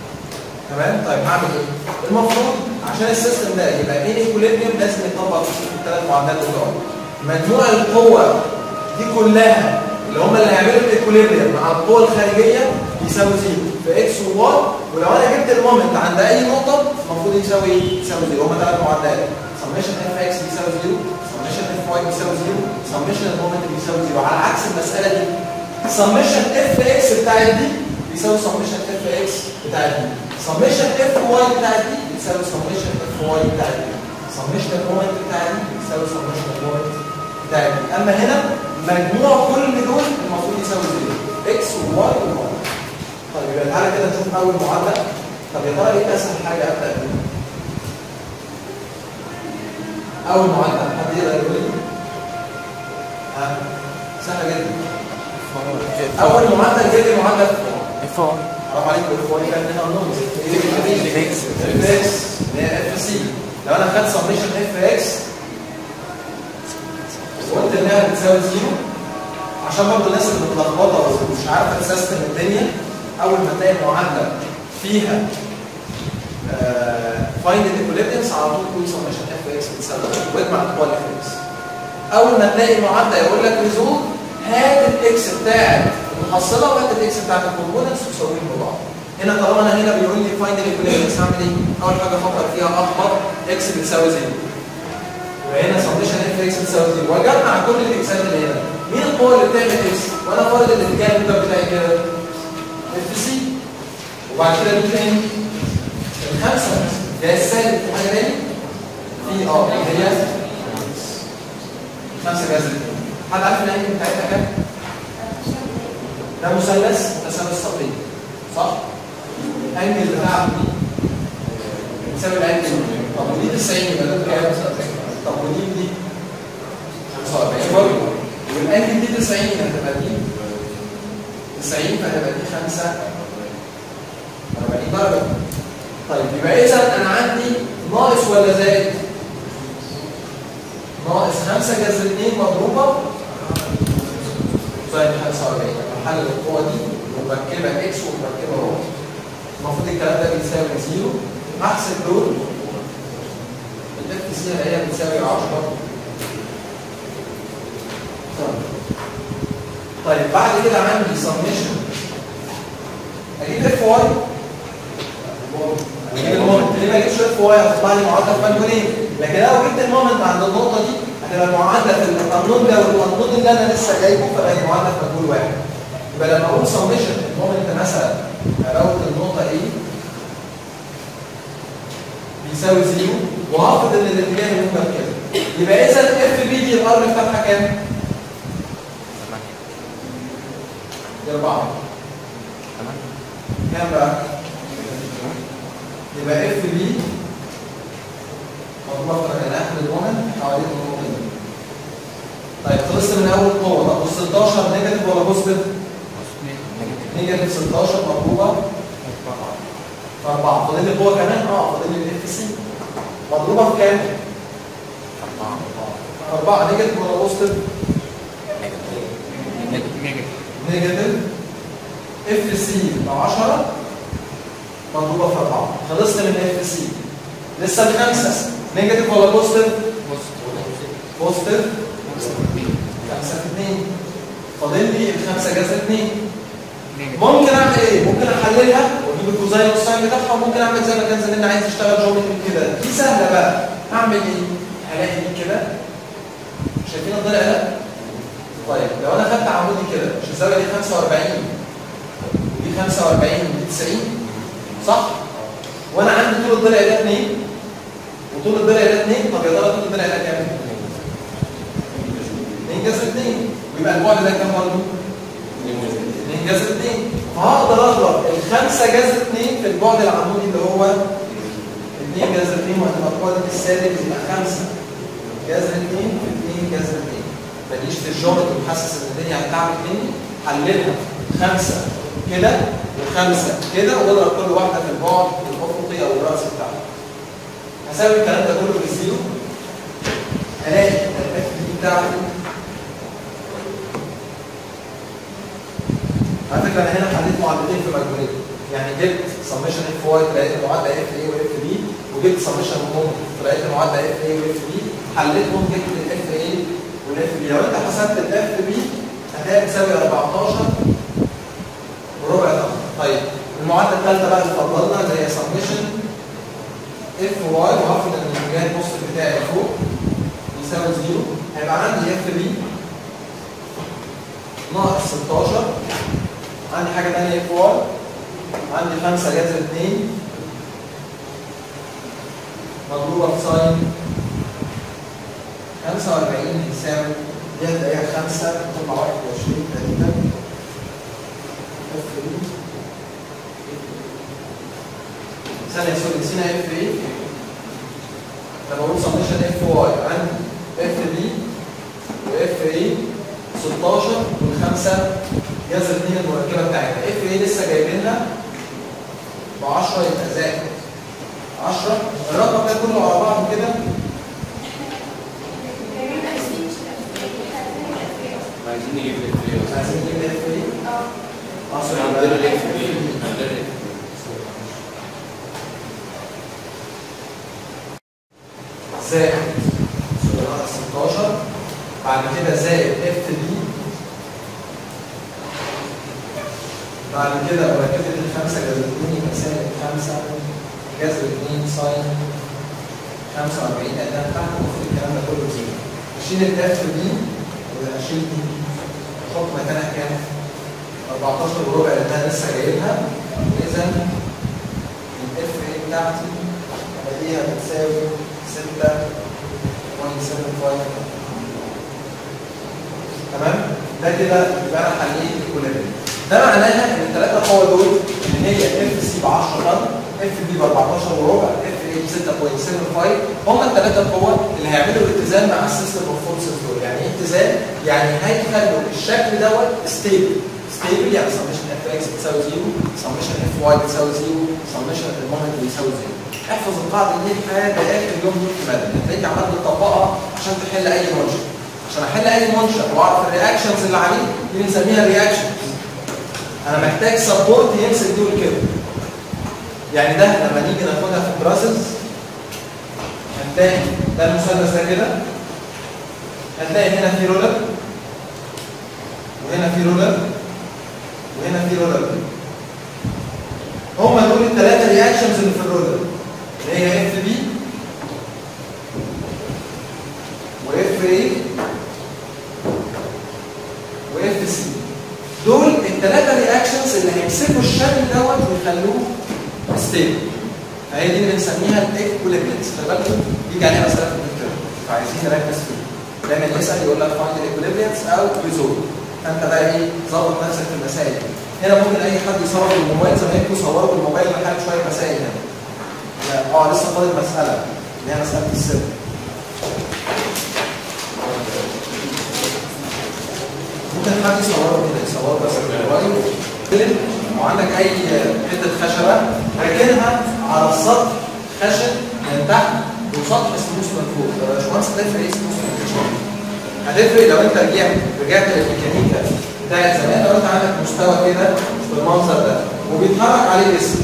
تمام طيب هعمل ايه؟ المفروض عشان السيستم ده يبقى in equilibrium لازم يطبق فيه الثلاث معادلات دول مجموع القوة دي كلها اللي هم اللي هيعملوا الايكوليبريم مع القوة الخارجية يساوي زيرو في اكس وواي ولو انا جبت المومنت عند اي نقطة المفروض يساوي ايه؟ يساوي زيرو هم ثلاث معادلات سميشن اف اكس بيساوي زيرو سميشن اف واي بيساوي زيرو سميشن المومنت بيساوي زيرو على عكس المسألة دي سميشن اف اكس بتاعت دي بيساوي سميشن اف اكس بتاعت دي سميشن اف واي بتاعت دي بيساوي سميشن اف واي بتاعت دي سميشن المومنت بتاعت دي بيساوي سميشن المومنت بتاعت دي اما هنا مجموع كل دول المفروض يساوي زيرو اكس وواي وواي طيب يبقى تعالى كده نشوف اول معادله طب يا ترى ايه اسهل حاجه ابدا بيها؟ اول معادله حد يقدر يقول لي؟ ها سهله جدا اول معادله جاي لي معادله اف 1 حرام عليك الاخواني كان هنا النمط ايه اكس اف اكس اللي هي اف سي لو انا خدت سميشن اف اكس وقلت انها بتساوي زيرو عشان برضه الناس اللي متلخبطه ومش عارفه تسيستم الدنيا اول ما تلاقي معادله فيها فايند الايكوليبريمز على طول تقول سميشن اف اكس بتساوي واجمع الاقوال اف اكس اول ما تلاقي معادله يقول لك ريزولت هات الاكس بتاعت المحصله وهات الاكس بتاعت الكومبوننتس وسويهم ببعض هنا طالما انا هنا بيقول لي فايند الايكوليبريمز هعمل ايه؟ اول حاجه افكر فيها اخبط اكس بتساوي زيرو وهنا سميشن اف اكس بتساوي زيرو واجمع كل الاكسات اللي هنا مين القوه اللي بتعمل اكس؟ وانا فارض الاتجاه الموجب بتاعي كده اف سي وبعد كده مين تاني؟ الخمسه ده السالب في حاجه تاني؟ في اه اللي هي خمسه جذر حد عارف الانجل بتاعتها كام؟ ده مثلث متساوي السطحين صح؟ الانجل بتاعه دي بتساوي الانجل طب ودي 90 يبقى ده كام؟ طب ودي دي 45 برضه والانجل دي 90 هتبقى دي 90 فهتبقى دي 45 درجه طيب يبقى اذا انا عندي ناقص ولا زائد؟ ناقص 5 جذر 2 مضروبه زائد 45 محل القوه دي مركبه اكس ومركبه واي المفروض الكلام ده بيساوي زيرو احسب دول الاف سي هي بتساوي 10 بعد كده عندي سميشن اجيب اف واي اجيب المومنت ليه ما اجيبش اف واي هتطلع لي معادله في مجهولين لكن لو جبت المومنت عند النقطه دي هتبقى المعادله في القانون ده والقانون اللي انا لسه جايبه فبقت معادله في مجهول واحد يبقى لما اقول سميشن المومنت مثلا اراوت النقطه ايه بيساوي زيرو وهفرض ان الاتجاه الموجب كده يبقى اذا اف بي دي الار بتاعها كام؟ دي 4 كام بقى؟ يبقى اف بي مضروبه في جناح للمومنت حوالين النقطه دي طيب خلصت من اول قوه طب وال 16 نيجاتيف ولا بوزيتيف؟ نيجاتيف 16 مضروبه في 4 فاضل لي قوه كمان اه فاضل لي الاف سي مضروبه في كام؟ 4 نيجاتيف ولا بوزيتيف؟ نيجاتيف اف سي ب 10 مضروبه في 4 خلصت من اف سي لسه الخمسه نيجاتيف ولا بوزيتيف؟ بوزيتيف 5 في 2 فاضل لي الخمسه جذر 2 ممكن اعمل ايه؟ ممكن احللها واجيب الكوزاين والساين بتاعها وممكن اعمل زي ما كان زميلنا عايز يشتغل جومتري كده دي سهله بقى اعمل ايه؟ هلاقي دي كده شايفين الضلع ده؟ طيب لو انا خدت عمودي كده مش الزاويه دي 45 ودي 45 ودي 90 صح؟ وانا عندي طول الضلع ده 2 وطول الضلع ده 2 طب يا ترى طول الضلع ده كام؟ 2 جذر 2 ويبقى البعد ده كام برضه؟ 2 جذر 2 فهقدر اضرب الخمسه جذر 2 في البعد العمودي اللي هو 2 جذر 2 وهتبقى القوه دي السالب يبقى 5 جذر 2 في 2 جذر 2 ماليش في الجومتري وحاسس ان الدنيا هتعمل مني حللها خمسه كده وخمسه كده واضرب كل واحده في البعد الافقي او الراس بتاعها هساوي الكلام ده كله بالزيرو هلاقي الاف دي بتاعتي على فكره انا هنا حليت معادلتين في مجهولين يعني جبت سميشن اف واي لقيت المعادله اف اي واف بي وجبت سميشن مومنت لقيت المعادله اف اي واف بي حليتهم جبت الاف اي والاف بي لو انت حسبت الاف بي هتلاقي بتساوي 14 وربع طبعا طيب المعادله الثالثه بقى اللي فضلنا اللي هي سميشن اف واي وهفرض ان الاتجاه البوست بتاعي فوق يساوي زيرو هيبقى عندي اف بي ناقص 16 عندي حاجه ثانيه اف واي عندي 5 جذر 2 مضروبه في ساين 45 يساوي دي هتلاقيها 5 تطلع 21 تقريبا اف بي ثانية سوري نسينا اف ايه لما بقول سميشن اف واي عندي اف بي واف ايه 16 والخمسة جذر 2 المركبة بتاعتها اف ايه لسه جايبينها ب 10 يبقى زائد 10 الرقم ده كله على بعضه كده عايزين نجيب الاف عايزين نجيب اف ايه اه سوري عندنا يبقى الاف بي عندنا الاف زائد سوري ناقص 16 بعد كده زائد اف بي بعد كده مركبة الخمسة جذر 2 يبقى سالب 5 جذر 2 ساين 45 لأنها تحت المفروض الكلام ده كله زيرو أشيل الاف بي وأشيل دي أحط مكانها كام؟ 14 وربع لأنها لسه جايبها إذا الاف اي بتاعتي ألاقيها بتساوي 6.75 تمام؟ ده كده يبقى أنا حليت الكولابين ده معناها ان الثلاثه قوى دول ان هي اف سي ب 10 طن اف بي ب 14 وربع اف اي ب 6.75 هم الثلاثه قوى اللي هيعملوا الاتزان مع السيستم اوف فورسز دول يعني ايه اتزان؟ يعني هيخلوا الشكل دوت ستيبل ستيبل يعني سميشن اف اكس بتساوي زيرو سميشن اف واي بتساوي زيرو سميشن المومنت بيساوي زيرو احفظ القاعده دي لحد اخر يوم دول في مدني هتلاقيك عمال تطبقها عشان تحل اي منشأ عشان احل اي منشأ واعرف الرياكشنز اللي عليه دي بنسميها رياكشنز انا محتاج سبورت يمسك دول كده يعني ده لما نيجي ناخدها في البراسلز هنلاقي ده المثلث ده كده هتلاقي هنا في رولر وهنا في رولر وهنا في رولر هم دول الثلاثه رياكشنز اللي في الرولر اللي هي اف بي واف اي واف سي دول الثلاثه رياكشنز اللي هيمسكوا الشكل دوت ويخلوه ستيبل فهي دي اللي بنسميها الايكوليبرينس خلي بالكم بيجي عليها مساله في الدكتور فعايزين نركز فيه دايما يسال يقول لك فايند الايكوليبرينس او ريزولف فانت بقى ايه ظبط نفسك في المسائل دي. هنا ممكن اي حد يصور بالموبايل زمايلكم صوروا بالموبايل لحد شويه مسائل هنا لا، اه لسه فاضل مساله اللي هي مساله السر ممكن حد يصوره كده يصوره بس بالموبايل فيلم وعندك اي حته خشبه راكنها على السطح خشن من تحت وسطح سموث من فوق طب يا باشمهندس هتفرق ايه سموث من فوق؟ هتفرق لو انت رجعت رجعت للميكانيكا بتاعت زمان لو انت عندك مستوى كده بالمنظر ده وبيتحرك عليه جسم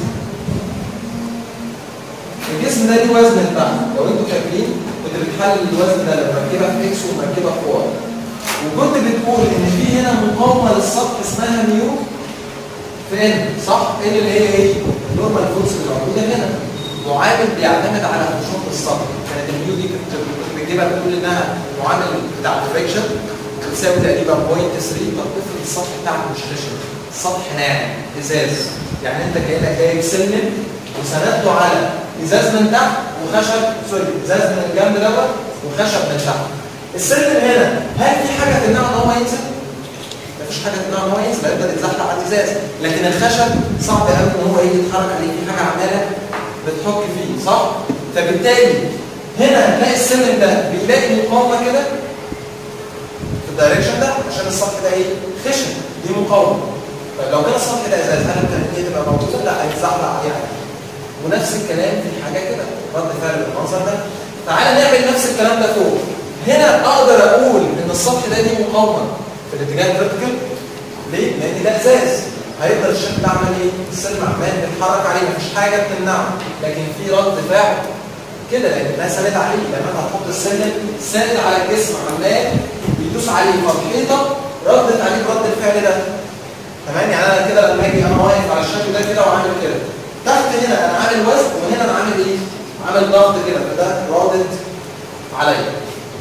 الجسم ده ليه وزن من تحت لو انتوا فاكرين كنت بتحلل الوزن ده لما مركبها في اكس ومركبها في واي وكنت بتقول ان في هنا مقاومه للسطح اسمها ميو في ان صح؟ ان اللي هي ايه؟ النورمال فورس اللي موجوده هنا معامل بيعتمد على خشونه السطح كانت الميو دي كنت كنت بتجيبها بتقول انها معامل بتاع الفريكشن بتساوي تقريبا 0.3 طب افرض السطح بتاعك مش خشن السطح ناعم ازاز يعني انت كانك جايب سلم وسندته على ازاز من تحت وخشب سوري ازاز من الجنب دوت وخشب من تحت السلم هنا هل في حاجه تمنعه ان هو ينزل؟ مفيش حاجه تمنعه ان هو ينزل هيفضل يتزحلق على الازاز لكن الخشب صعب قوي ان هو يجي يتحرك عليه في حاجه عماله بتحك فيه صح؟ فبالتالي هنا هتلاقي السلم ده بيلاقي مقاومه كده في الدايركشن ده عشان السطح ده ايه؟ خشن دي مقاومه طيب لو كان السطح ده ازاز هل كانت هي تبقى موجوده؟ لا هيتزحلق عليها عادي. ونفس الكلام في حاجه كده رد فعل بالمنظر ده تعالى نعمل نفس الكلام ده فوق هنا اقدر اقول ان السطح ده ليه مقاومه في الاتجاه الفيرتيكال ليه؟ لان ده ازاز هيفضل الشكل ده عمال ايه؟ السلم عمال بيتحرك عليه مفيش حاجه بتمنعه لكن في رد فعل كده لان ده ساند عليه لما انت هتحط السلم ساند على الجسم عمال بيدوس عليه فالحيطه ردت عليه برد الفعل ده تمام يعني انا كده لما اجي انا واقف على الشكل ده كده وعامل كده تحت هنا انا عامل وزن وهنا انا عامل ايه؟ عامل ضغط كده فده رادد عليا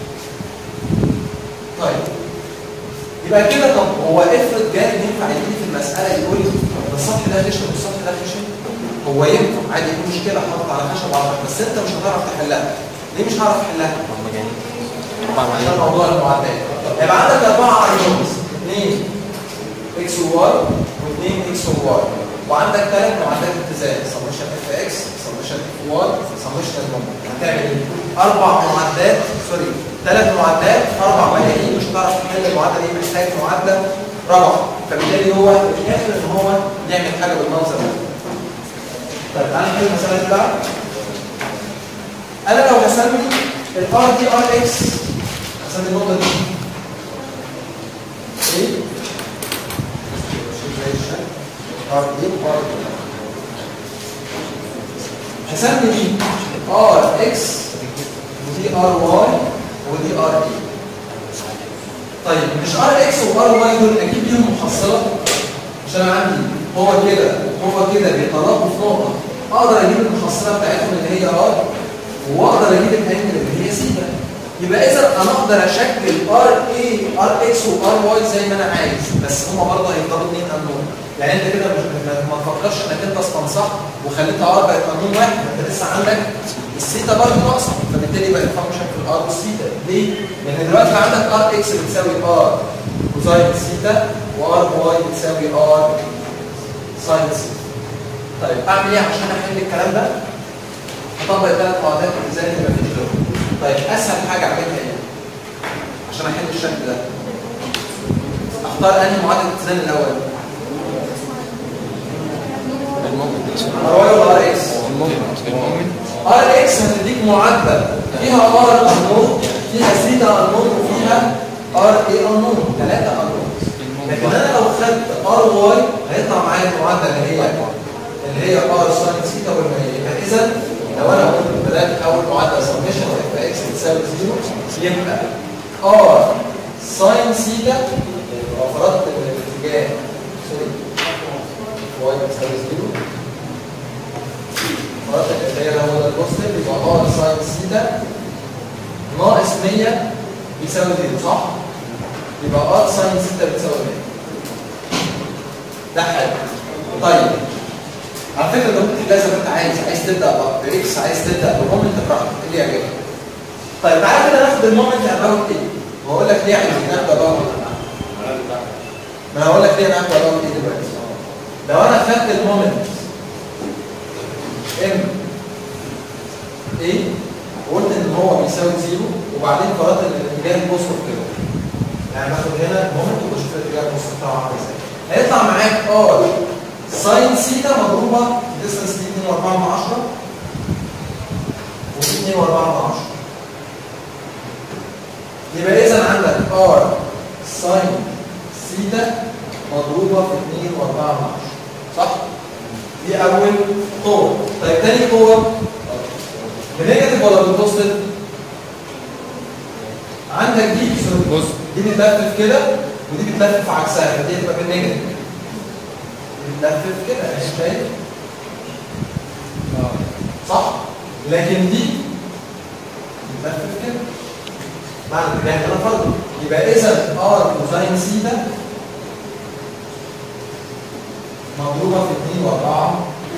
طيب يبقى كده طب هو افرض جاي ينفع يجي في المساله يقول لي طب السطح ده خشن والسطح ده خشن هو ينفع عادي يكون مشكله حاطط على خشب على خشب بس انت مش هتعرف تحلها ليه مش هتعرف تحلها؟ عشان موضوع المعادلات يبقى عندك اربعه ارقام اثنين اكس وواي واثنين اكس وواي وعندك ثلاث معادلات اتزان سمشن اف اكس سمشن اف واي سمشن المومنت هتعمل ايه؟ اربع معادلات سوري ثلاث معادلات اربع ملايين مش هتعرف تحل المعادله دي محتاج معادله رابعه فبالتالي هو في الاخر ان هو يعمل حاجه بالمنظر ده طيب تعالى نحل المساله اللي بعد انا لو هسمي الار دي ار اكس هسمي النقطه دي ايه؟ ار دي ار دي هسمي دي ار اكس ودي ار واي ودي ار اي طيب مش ار اكس وار واي دول اجيب ليهم محصله عشان انا عندي هو كده هو كده بيتلاقوا في نقطه اقدر اجيب المحصله بتاعتهم اللي هي ار واقدر اجيب الانجل اللي هي سيتا يبقى اذا انا اقدر اشكل ار اي ار اكس وار واي زي ما انا عايز بس هما برضه هيفضلوا اثنين انون يعني انت كده مش ما تفكرش انك انت استنصحت وخليتها ار بقت قانون واحد انت لسه عندك السيتا برضه ناقصه فبالتالي بقى الفانكشن في الار والسيتا ليه؟ لان دلوقتي عندك ار اكس بتساوي ار كوزاين سيتا وار واي بتساوي ار ساين سيتا طيب اعمل ايه عشان احل الكلام ده؟ هطبق الثلاث معادلات ازاي ما فيش غيرهم طيب اسهل حاجه اعملها ايه؟ عشان احل الشكل ده اختار انهي معادله الاتزان الاول؟ ار واي ولا ار اكس؟ ار اكس هتديك معادله فيها ار انون فيها سيتا انون وفيها ار اي انون ثلاثه انون لكن انا لو خدت ار واي هيطلع معايا المعادله اللي هي اللي هي ار ساين سيتا والمية يبقى اذا لو انا قلت بدات اول معادله سمشن اف اكس بتساوي زيرو يبقى ار ساين سيتا لو فرضت اتجاه سوري واي بتساوي زيرو فرات الاتجاه هو ده البوزيتيف يبقى ار ساين سيتا ناقص 100 بيساوي زيرو صح؟ يبقى ار ساين سيتا بتساوي 100 ده حاجه طيب على فكره انت ممكن تلاقي زي ما انت عايز عايز تبدا ب- باكس عايز تبدا بمومنت براحتك اللي يعجبك طيب تعالى كده ناخد المومنت اباوت ايه واقول لك ليه عايزين نبدا اباوت ما انا هقول لك ليه انا هبدا اباوت ايه دلوقتي لو انا خدت المومنت ام ايه وقلت ان هو بيساوي زيرو وبعدين فرضت ان الاتجاه البوزيتيف كده يعني باخد هنا مومنت وبشوف الاتجاه البوزيتيف بتاعه عامل ازاي هيطلع معاك ار ساين سيتا مضروبه ديستنس دي 2 و4 من 10 ودي 2 و4 من 10 يبقى اذا عندك ار ساين سيتا مضروبه في 2 و4 من 10 صح؟ دي اول قوه طيب تاني قوه بنيجاتيف ولا بالبوزيتيف؟ عندك دي بص دي بتلفف كده ودي بتلفف عكسها فدي هتبقى بالنيجاتيف دي بتلفف كده مش شايف؟ صح؟ لكن دي بتلفف كده معنى الاتجاه اللي انا فرضه يبقى اذا ار كوزاين سيتا مضروبه في 2 و4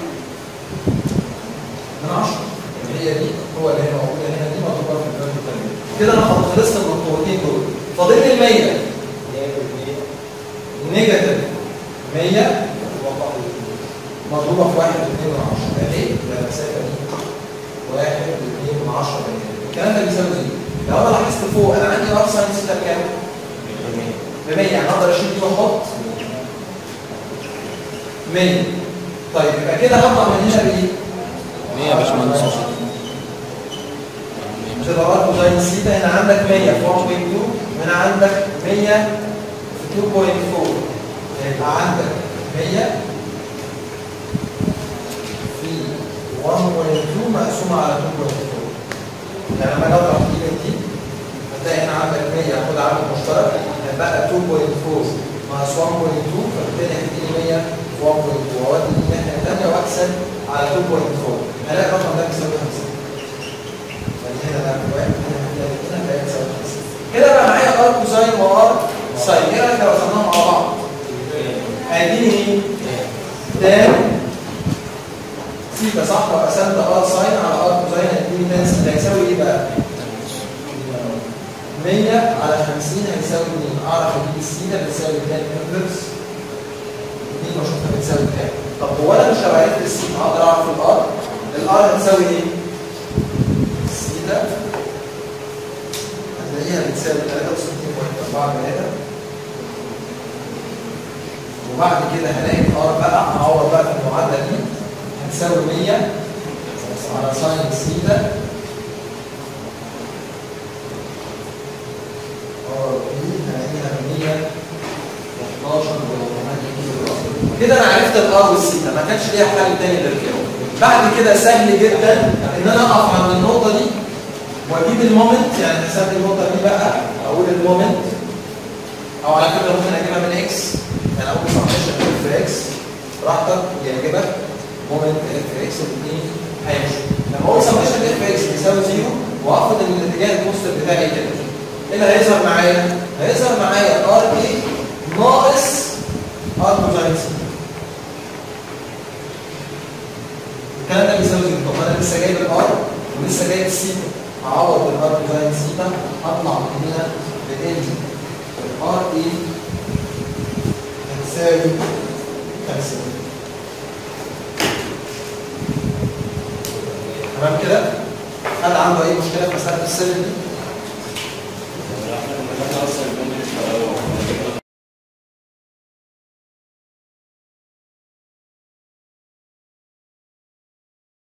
من 10 اللي هي دي هو اللي هي موجوده هنا دي مضروبه في الفرق الثانيه كده انا خلصت من القوتين دول فاضل لي ال 100 نيجاتيف 100 مضروبه في 1 و 2 من 10 ده ايه؟ ده المسافه دي 1 و 2 من 10 الكلام ده بيساوي زيرو لو انا لاحظت فوق انا عندي ار ساين سيتا بكام؟ ب 100 يعني اقدر اشيل دي واحط 100 طيب يبقى كده هطلع من هنا بايه؟ 100 يا باشمهندس تبقى ار كوزاين سيتا هنا عندك 100 في 1.2 وهنا عندك 100 في 2.4 يبقى عندك 100 في 1.2 مقسومة على 2.4 يعني لما اجي اضرب دي من دي هتلاقي هنا عندك 100 خد عامل مشترك هيبقى 2.4 ناقص 1.2 فبالتالي هتديني 100 في 1.2 واودي دي الناحية الثانية واكسب على 2.4 هلاقي الرقم ده بيساوي 50 يعني هنا ده واحد هنا هتلاقي هنا هتلاقي بيساوي 50 كده بقى معايا ار كوساين وار ساين ايه رايك لو رسمناهم مع بعض؟ هيديني ايه؟ تان سيتا صح لو قسمت ار ساين على ار كوساين هيديني تان سيتا هيساوي ايه بقى؟ 100 على 50 هيساوي 2 اعرف اجيب السيتا بتساوي تان انفرس 2 واشوفها بتساوي كام طب هو انا مش لو عرفت السيتا هقدر اعرف الار الار هتساوي ايه؟ السيتا هتلاقيها بتساوي 63.4 متر وبعد كده هلاقي الار بقى هعوض بقى في المعادله دي هتساوي 100 على ساين سيتا ار بي هلاقيها 112 كده انا عرفت الار والسيتا ما كانش ليها حل تاني غير كده بعد كده سهل جدا ان انا اقف عند النقطه دي واجيب المومنت يعني هسمي النقطه دي بقى اقول المومنت او على فكره ممكن اجيبها من اكس يعني اقول سمشن اف اكس براحتك يعجبك مومنت اف اكس الاثنين هيمشوا لما اقول سمشن اف اكس بيساوي زيرو واخد الاتجاه البوزيتيف بتاعي كده ايه اللي هيظهر معايا؟ هيظهر معايا ار اي ناقص ار كوزاين سيتا الكلام ده بيساوي زيرو طب انا لسه جايب الار ولسه جايب السيتا هعوض بالار كوزاين سيتا هطلع من هنا بان الار اي هتساوي 50 تمام كده؟ حد عنده اي مشكله في مساله السلم دي؟